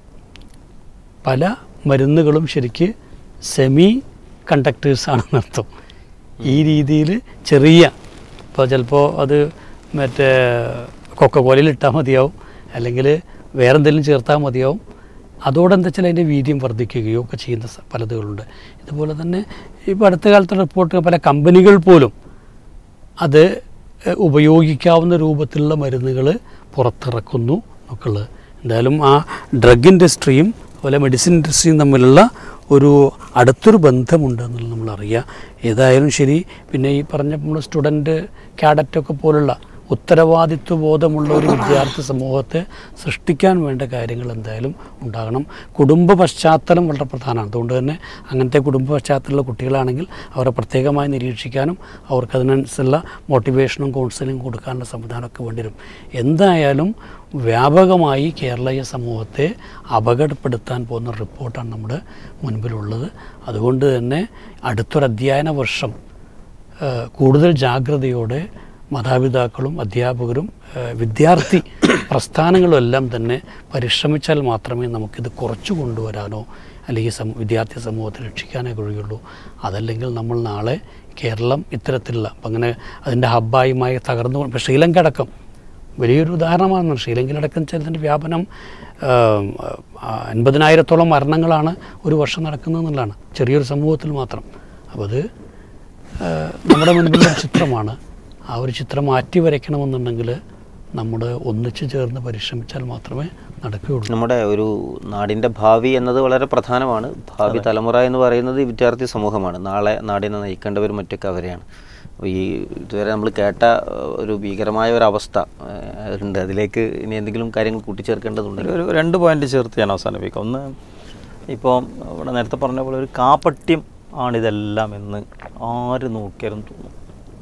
പല മരുന്നുകളും ശരിക്ക് സെമി കണ്ടക്ടേഴ്സ് ആണെന്നർത്ഥം ഈ രീതിയിൽ ചെറിയ ഇപ്പോൾ ചിലപ്പോൾ അത് മറ്റേ കൊക്കക്കോലയിൽ ഇട്ടാൽ മതിയാവും അല്ലെങ്കിൽ വേറെ എന്തെങ്കിലും ചേർത്താൽ മതിയാവും അതോടെ എന്താ വെച്ചാൽ അതിൻ്റെ വീര്യം വർദ്ധിക്കുകയോ ഒക്കെ ചെയ്യുന്ന സ- പലതുകളുണ്ട് ഇതുപോലെ തന്നെ ഇപ്പോൾ അടുത്ത കാലത്തെ റിപ്പോർട്ട് പല കമ്പനികൾ പോലും അത് എഹ്, ഉപയോഗിക്കാവുന്ന രൂപത്തിലുള്ള മരുന്നുകൾ പുറത്തിറക്കുന്നു എന്നൊക്കെയുള്ളത് എന്തായാലും ആ ഡ്രഗ് ഇൻഡസ്ട്രിയും അതുപോലെ മെഡിസിൻ ഇൻഡസ്ട്രിയും തമ്മിലുള്ള ഒരു അടുത്തൊരു ബന്ധമുണ്ട് എന്നുള്ളത് നമ്മൾ അറിയുക ഏതായാലും ശരി പിന്നെ ഈ പറഞ്ഞ നമ്മൾ സ്റ്റുഡൻറ്റ് കാഡറ്റൊക്കെ പോലുള്ള ഉത്തരവാദിത്വ ബോധമുള്ള ഒരു വിദ്യാർത്ഥി സമൂഹത്തെ സൃഷ്ടിക്കാൻ വേണ്ട കാര്യങ്ങൾ എന്തായാലും ഉണ്ടാകണം കുടുംബ പശ്ചാത്തലം വളരെ പ്രധാനമാണ് അതുകൊണ്ട് തന്നെ അങ്ങനത്തെ കുടുംബ പശ്ചാത്തലമുള്ള കുട്ടികളാണെങ്കിൽ അവരെ പ്രത്യേകമായി നിരീക്ഷിക്കാനും അവർക്ക് അതിനനുസരിച്ചുള്ള മോട്ടിവേഷനും കൗൺസിലിംഗ് കൊടുക്കാനുള്ള സംവിധാനമൊക്കെ വേണ്ടിവരും എന്തായാലും വ്യാപകമായി കേരളീയ സമൂഹത്തെ അപകടപ്പെടുത്താൻ പോകുന്ന റിപ്പോർട്ടാണ് നമ്മുടെ മുൻപിലുള്ളത് അതുകൊണ്ട് തന്നെ അടുത്തൊരു അധ്യയന വർഷം ഏഹ് കൂടുതൽ ജാഗ്രതയോടെ മാതാപിതാക്കളും അധ്യാപകരും ഏഹ് വിദ്യാർത്ഥി പ്രസ്ഥാനങ്ങളും എല്ലാം തന്നെ പരിശ്രമിച്ചാൽ മാത്രമേ നമുക്കിത് കുറച്ചു കൊണ്ടുവരാനോ അല്ലെങ്കിൽ സമൂ വിദ്യാർത്ഥി സമൂഹത്തെ രക്ഷിക്കാനേ കഴിയുള്ളൂ അതല്ലെങ്കിൽ നമ്മൾ നാളെ കേരളം ഇത്തരത്തിലുള്ള അപ്പം അങ്ങനെ അതിൻ്റെ ഹബ്ബായുമായി തകർന്നു കൊ- ഇപ്പം ശ്രീലങ്ക അടക്കം വലിയൊരു ഉദാഹരണമാണ് ശ്രീലങ്കയിലടക്കം ചെന്നതിൻ്റെ വ്യാപനം ആം, ആ, അൻപതിനായിരത്തോളം മരണങ്ങളാണ് ഒരു വർഷം നടക്കുന്നത് എന്നുള്ളതാണ് ചെറിയൊരു സമൂഹത്തിൽ മാത്രം അപ്പോൾ അത് ആ, നമ്മുടെ മുൻപിലുള്ള ഒരു ചിത്രമാണ് ആ ഒരു ചിത്രം മാറ്റി വരയ്ക്കണമെന്നുണ്ടെങ്കിൽ നമ്മൾ ഒന്നിച്ചു ചേർന്ന് പരിശ്രമിച്ചാൽ മാത്രമേ നടക്കുകയുള്ളൂ നമ്മുടെ ഒരു നാടിൻ്റെ ഭാവി എന്നത് വളരെ പ്രധാനമാണ് ഭാവി തലമുറ എന്ന് പറയുന്നത് ഈ വിദ്യാർത്ഥി സമൂഹമാണ് നാളെ നാടിനെ നയിക്കേണ്ടവരും മറ്റൊക്കെ അവരെയാണ് ഈ ഇതുവരെ നമ്മൾ കേട്ട ഏഹ്, ഒരു ഭീകരമായ ഒരു അവസ്ഥ ഏഹ്, ഉണ്ട് അതിലേക്ക് ഇനി എന്തെങ്കിലും കാര്യങ്ങൾ കൂട്ടിച്ചേർക്കേണ്ടതുണ്ട് ഒരു രണ്ട് പോയിന്റ് ചേർത്ത് ഞാൻ അവസാനിപ്പിക്കാം ഒന്ന് ഇപ്പോൾ ഇവിടെ നേരത്തെ പറഞ്ഞ പോലെ ഒരു കാപ്പട്യം ആണിതെല്ലാം എന്ന് ആര് നോക്കിയാലും തോന്നും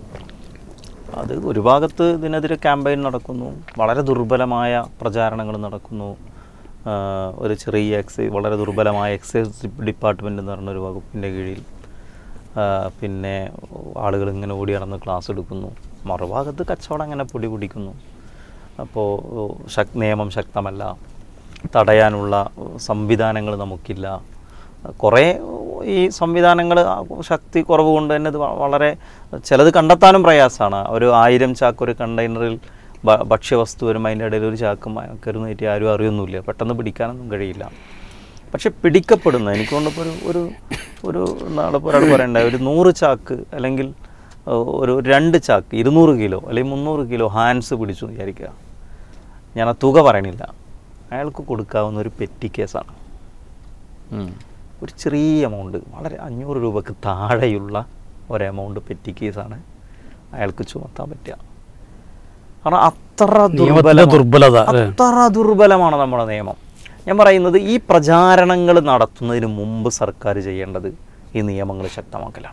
അത് ഒരു ഭാഗത്ത് ഇതിനെതിരെ ക്യാമ്പയിൻ നടക്കുന്നു വളരെ ദുർബലമായ പ്രചാരണങ്ങൾ നടക്കുന്നു ആ, ഒരു ചെറിയ എക്സൈസ് വളരെ ദുർബലമായ എക്സൈസ് ഡിപ്പാർട്ട്മെൻറ്റ് എന്ന് പറഞ്ഞൊരു വകുപ്പിൻ്റെ കീഴിൽ ആ, പിന്നെ ആളുകൾ ഇങ്ങനെ ഓടി നടന്ന് ക്ലാസ് എടുക്കുന്നു മറുഭാഗത്ത് കച്ചവടം അങ്ങനെ പൊടി പിടിക്കുന്നു അപ്പോൾ ശക് നിയമം ശക്തമല്ല തടയാനുള്ള സംവിധാനങ്ങൾ നമുക്കില്ല കുറേ ഈ സംവിധാനങ്ങൾ ശക്തി കുറവ് കൊണ്ട് തന്നെ ഇത് വ- വളരെ ചിലത് കണ്ടെത്താനും പ്രയാസമാണ് ഒരു ആയിരം ചാക്ക് ഒരു കണ്ടെയ്നറിൽ ഭ- ഭക്ഷ്യവസ്തു വരും അതിൻ്റെ ഇടയിൽ ഒരു ചാക്ക് കരുന്ന് കയറ്റി ആരും അറിയൊന്നുമില്ല പെട്ടെന്ന് പിടിക്കാനൊന്നും കഴിയില്ല പക്ഷെ പിടിക്കപ്പെടുന്ന എനിക്ക് തോന്നുന്നു ഇപ്പോൾ ഒരു ഒരു ഒരു നാളെ ഒരാൾ പറയണ്ട ഒരു നൂറ് ചാക്ക് അല്ലെങ്കിൽ ഏഹ്, ഒരു രണ്ട് ചാക്ക് ഇരുന്നൂറ് കിലോ അല്ലെങ്കിൽ മുന്നൂറ് കിലോ ഹാൻഡ്സ് പിടിച്ചു എന്ന് വിചാരിക്കുക ഞാൻ ആ തുക പറയണില്ല അയാൾക്ക് കൊടുക്കാവുന്ന ഒരു പെറ്റി കേസാണ് ഉം. ഒരു ചെറിയ എമൗണ്ട് വളരെ അഞ്ഞൂറ് രൂപക്ക് താഴെയുള്ള ഒരു എമൗണ്ട് പെറ്റി കേസാണ് അയാൾക്ക് ചുമത്താൻ പറ്റുക കാരണം അത്ര നിയമത്തിന്റെ ദുർബലമാണ്. ദുർബലത, അല്ലേ? അത്ര ദുർബലമാണ് നമ്മുടെ നിയമം ഞാൻ പറയുന്നത് ഈ പ്രചാരണങ്ങൾ നടത്തുന്നതിന് മുമ്പ് സർക്കാർ ചെയ്യേണ്ടത് ഈ നിയമങ്ങൾ ശക്തമാക്കലാണ്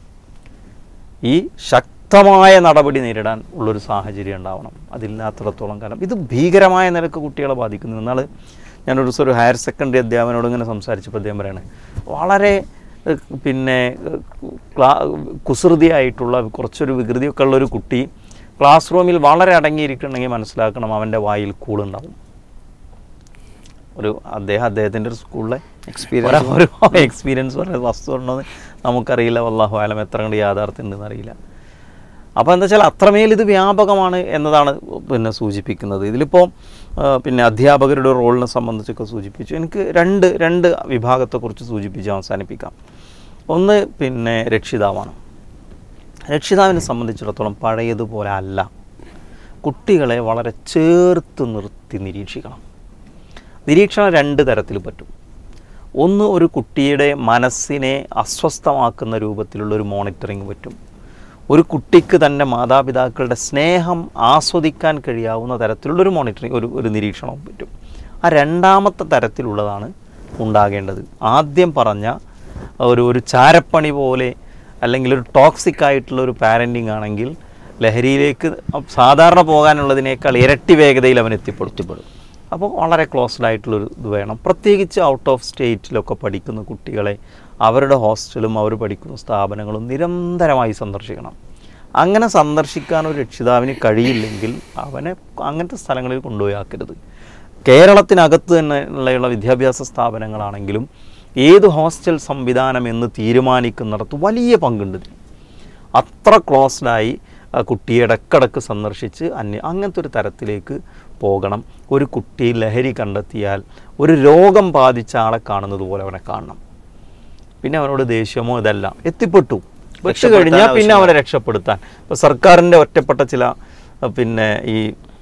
ഈ ശക്തമായ നടപടി നേരിടാൻ ഉള്ളൊരു സാഹചര്യം ഉണ്ടാവണം അതില്ലാത്തിടത്തോളം കാലം ഇത് ഭീകരമായ നിലക്ക് കുട്ടികളെ ബാധിക്കുന്നു എന്നാൽ ഞാനൊരു ദിവസം ഒരു ഹയർ സെക്കൻഡറി അധ്യാപനോട് ഇങ്ങനെ സംസാരിച്ചപ്പോൾ അദ്ദേഹം പറയാണ് വളരെ ഏഹ്, പിന്നെ ഏഹ്, ക്ലാ കുസൃതിയായിട്ടുള്ള കുറച്ചൊരു വികൃതിയൊക്കെ ഉള്ള ഒരു കുട്ടി ക്ലാസ് റൂമിൽ വളരെ അടങ്ങിയിരിക്കണമെങ്കിൽ മനസ്സിലാക്കണം അവൻ്റെ വായിൽ കൂളുണ്ടാവും ഒരു അദ്ദേഹം അദ്ദേഹത്തിൻ്റെ ഒരു സ്കൂളിലെ Experience. ഒരു എക്സ്പീരിയൻസ് പറയുന്നത് വസ്തു ഉണ്ടോയെന്ന് നമുക്കറിയില്ല വല്ലാഹു ആലം എത്ര കണ്ട് യാഥാർത്ഥ്യം ഉണ്ടെന്ന് അറിയില്ല അപ്പോൾ എന്താ വെച്ചാൽ അത്രമേൽ ഇത് വ്യാപകമാണ് എന്നതാണ് പിന്നെ സൂചിപ്പിക്കുന്നത് ഇതിലിപ്പോൾ ആ, പിന്നെ അധ്യാപകരുടെ റോളിനെ സംബന്ധിച്ചൊക്കെ സൂചിപ്പിച്ചു എനിക്ക് രണ്ട് രണ്ട് വിഭാഗത്തെക്കുറിച്ച് സൂചിപ്പിച്ച് അവസാനിപ്പിക്കാം ഒന്ന് പിന്നെ രക്ഷിതാവാണ് രക്ഷിതാവിനെ സംബന്ധിച്ചിടത്തോളം പഴയതുപോലെ അല്ല കുട്ടികളെ വളരെ ചേർത്ത് നിർത്തി നിരീക്ഷിക്കണം നിരീക്ഷണം രണ്ട് തരത്തിൽ പറ്റും ഒന്ന് ഒരു കുട്ടിയുടെ മനസ്സിനെ അസ്വസ്ഥമാക്കുന്ന രൂപത്തിലുള്ള ഒരു മോണിറ്ററിങ് പറ്റും ഒരു കുട്ടിക്ക് തന്നെ മാതാപിതാക്കളുടെ സ്നേഹം ആസ്വദിക്കാൻ കഴിയാവുന്ന തരത്തിലുള്ളൊരു മോണിറ്ററിങ് ഒരു ഒരു നിരീക്ഷണവും പറ്റും ആ രണ്ടാമത്തെ തരത്തിലുള്ളതാണ് ഉണ്ടാകേണ്ടത് ആദ്യം പറഞ്ഞ ഒരു ഒരു ചാരപ്പണി പോലെ അല്ലെങ്കിൽ ഒരു ടോക്സിക് ആയിട്ടുള്ള ഒരു പാരൻറ്റിങ് ആണെങ്കിൽ ലഹരിയിലേക്ക് സാധാരണ പോകാനുള്ളതിനേക്കാൾ ഇരട്ടി വേഗതയിൽ അവൻ എത്തിപ്പെടുത്തിപ്പെടും അപ്പോൾ വളരെ ക്ലോസ്ഡ് ആയിട്ടുള്ളൊരു ഇത് വേണം പ്രത്യേകിച്ച് ഔട്ട് ഓഫ് സ്റ്റേറ്റിലൊക്കെ പഠിക്കുന്ന കുട്ടികളെ അവരുടെ ഹോസ്റ്റലും അവർ പഠിക്കുന്ന സ്ഥാപനങ്ങളും നിരന്തരമായി സന്ദർശിക്കണം അങ്ങനെ സന്ദർശിക്കാൻ ഒരു രക്ഷിതാവിന് കഴിയില്ലെങ്കിൽ അവനെ അങ്ങനത്തെ സ്ഥലങ്ങളിൽ കൊണ്ടുപോയി ആക്കരുത് കേരളത്തിനകത്ത് തന്നെ ഉള്ള വിദ്യാഭ്യാസ സ്ഥാപനങ്ങളാണെങ്കിലും ഏത് ഹോസ്റ്റൽ സംവിധാനം എന്ന് തീരുമാനിക്കുന്നിടത്ത് വലിയ പങ്കുണ്ട് ഇതിന്. അത്ര ക്ലോസ്ഡായി ആ കുട്ടിയെ ഇടക്കിടക്ക് സന്ദർശിച്ച് അന്യ അങ്ങനത്തെ ഒരു തരത്തിലേക്ക് പോകണം ഒരു കുട്ടി ലഹരി കണ്ടെത്തിയാൽ ഒരു രോഗം ബാധിച്ച ആളെ കാണുന്നത് പോലെ അവനെ കാണണം പിന്നെ അവനോട് ദേഷ്യമോ ഇതെല്ലാം എത്തിപ്പെട്ടു വെച്ച് രക്ഷപ്പെടുത്താൻ കഴിഞ്ഞാൽ പിന്നെ അവനെ ആവശ്യമാണ്. രക്ഷപ്പെടുത്താൻ ഇപ്പോൾ സർക്കാരിൻ്റെ ഒറ്റപ്പെട്ട ചില അഹ് പിന്നെ ഈ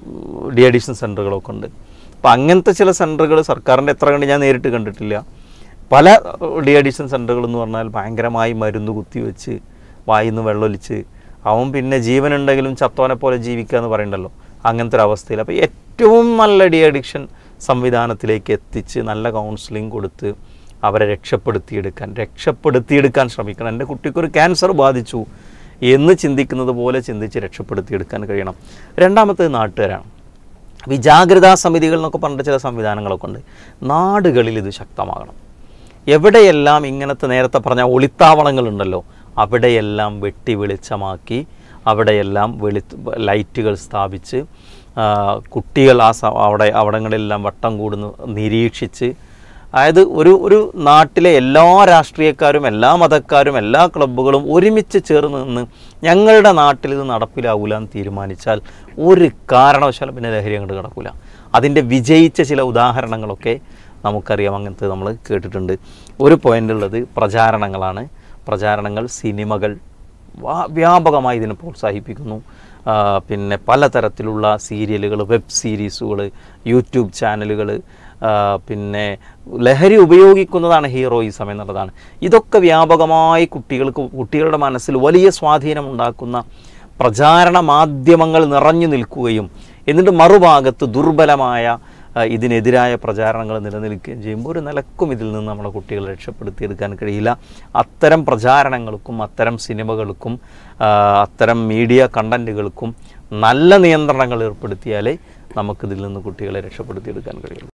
ഡി അഡിഷൻ സെൻ്ററുകളൊക്കെ ഉണ്ട് അപ്പം അങ്ങനത്തെ ചില സെൻ്ററുകൾ സർക്കാരിൻ്റെ എത്ര കണ്ട് ഞാൻ നേരിട്ട് കണ്ടിട്ടില്ല പല ഡി അഡിഷൻ സെൻ്ററുകൾ എന്ന് പറഞ്ഞാൽ ഭയങ്കരമായി മരുന്ന് കുത്തിവെച്ച് വായിന്ന് വെള്ളമൊലിച്ച് അവൻ പിന്നെ ജീവനുണ്ടെങ്കിലും ചത്തോനെ പോലെ ജീവിക്കുക എന്ന് പറയണ്ടല്ലോ അങ്ങനത്തെ ഒരു അവസ്ഥയിൽ അപ്പോൾ ഏറ്റവും നല്ല ഡി അഡിക്ഷൻ സംവിധാനത്തിലേക്ക് എത്തിച്ച് നല്ല കൗൺസിലിംഗ് കൊടുത്ത് അവരെ രക്ഷപ്പെടുത്തിയെടുക്കാൻ രക്ഷപ്പെടുത്തിയെടുക്കാൻ ശ്രമിക്കണം എൻ്റെ കുട്ടിക്കൊരു ക്യാൻസർ ബാധിച്ചു എന്ന് ചിന്തിക്കുന്നത് പോലെ ചിന്തിച്ച് രക്ഷപ്പെടുത്തിയെടുക്കാൻ കഴിയണം രണ്ടാമത്തേത് നാട്ടുകാരാണ് അപ്പോൾ ഈ ജാഗ്രതാ സമിതികൾ എന്നൊക്കെ പറഞ്ഞിട്ട് ചില സംവിധാനങ്ങളൊക്കെ ഉണ്ട് നാടുകളിൽ ഇത് ശക്തമാകണം എവിടെയെല്ലാം ഇങ്ങനത്തെ നേരത്തെ പറഞ്ഞ ഒളിത്താവളങ്ങളുണ്ടല്ലോ അവിടെയെല്ലാം വെട്ടി വെളിച്ചമാക്കി അവിടെയെല്ലാം വെളി ലൈറ്റുകൾ സ്ഥാപിച്ച് ആ, കുട്ടികൾ ആ സ അവിടെ അവിടങ്ങളിലെല്ലാം വട്ടം കൂടുന്നു നിരീക്ഷിച്ച് അതായത് ഒരു ഒരു നാട്ടിലെ എല്ലാ രാഷ്ട്രീയക്കാരും എല്ലാ മതക്കാരും എല്ലാ ക്ലബ്ബുകളും ഒരുമിച്ച് ചേർന്ന് നിന്ന് ഞങ്ങളുടെ നാട്ടിൽ ഇത് നടപ്പിലാവൂല എന്ന് തീരുമാനിച്ചാൽ ഒരു കാരണവശാലും പിന്നെ ലഹരി അങ്ങോട്ട് കിടക്കില്ല അതിൻ്റെ വിജയിച്ച ചില ഉദാഹരണങ്ങളൊക്കെ നമുക്കറിയാം അങ്ങനത്തെ നമ്മൾ കേട്ടിട്ടുണ്ട് ഒരു പോയിന്റ് ഉള്ളത് പ്രചാരണങ്ങളാണ് പ്രചാരണങ്ങൾ സിനിമകൾ വാ- വ്യാപകമായി ഇതിനെ പ്രോത്സാഹിപ്പിക്കുന്നു ആ, പിന്നെ പലതരത്തിലുള്ള സീരിയലുകൾ വെബ് സീരീസുകൾ യൂട്യൂബ് ചാനലുകൾ പിന്നെ ലഹരി ഉപയോഗിക്കുന്നതാണ് ഹീറോയിസം എന്നുള്ളതാണ് ഇതൊക്കെ വ്യാപകമായി കുട്ടികൾക്ക് കുട്ടികളുടെ മനസ്സിൽ വലിയ സ്വാധീനം ഉണ്ടാക്കുന്ന പ്രചാരണ മാധ്യമങ്ങൾ നിറഞ്ഞു നിൽക്കുകയും എന്നിട്ട് മറുഭാഗത്ത് ദുർബലമായ ആ, ഇതിനെതിരായ പ്രചാരണങ്ങൾ നിലനിൽക്കുകയും ചെയ്യുമ്പോൾ ഒരു നിലക്കും ഇതിൽ നിന്ന് നമ്മുടെ കുട്ടികളെ രക്ഷപ്പെടുത്തിയെടുക്കാൻ കഴിയില്ല അത്തരം പ്രചാരണങ്ങൾക്കും അത്തരം സിനിമകൾക്കും ആ, അത്തരം മീഡിയ കണ്ടൻറ്റുകൾക്കും നല്ല നിയന്ത്രണങ്ങൾ ഏർപ്പെടുത്തിയാലേ നമുക്കിതിൽ നിന്ന് കുട്ടികളെ രക്ഷപ്പെടുത്തിയെടുക്കാൻ കഴിയുള്ളൂ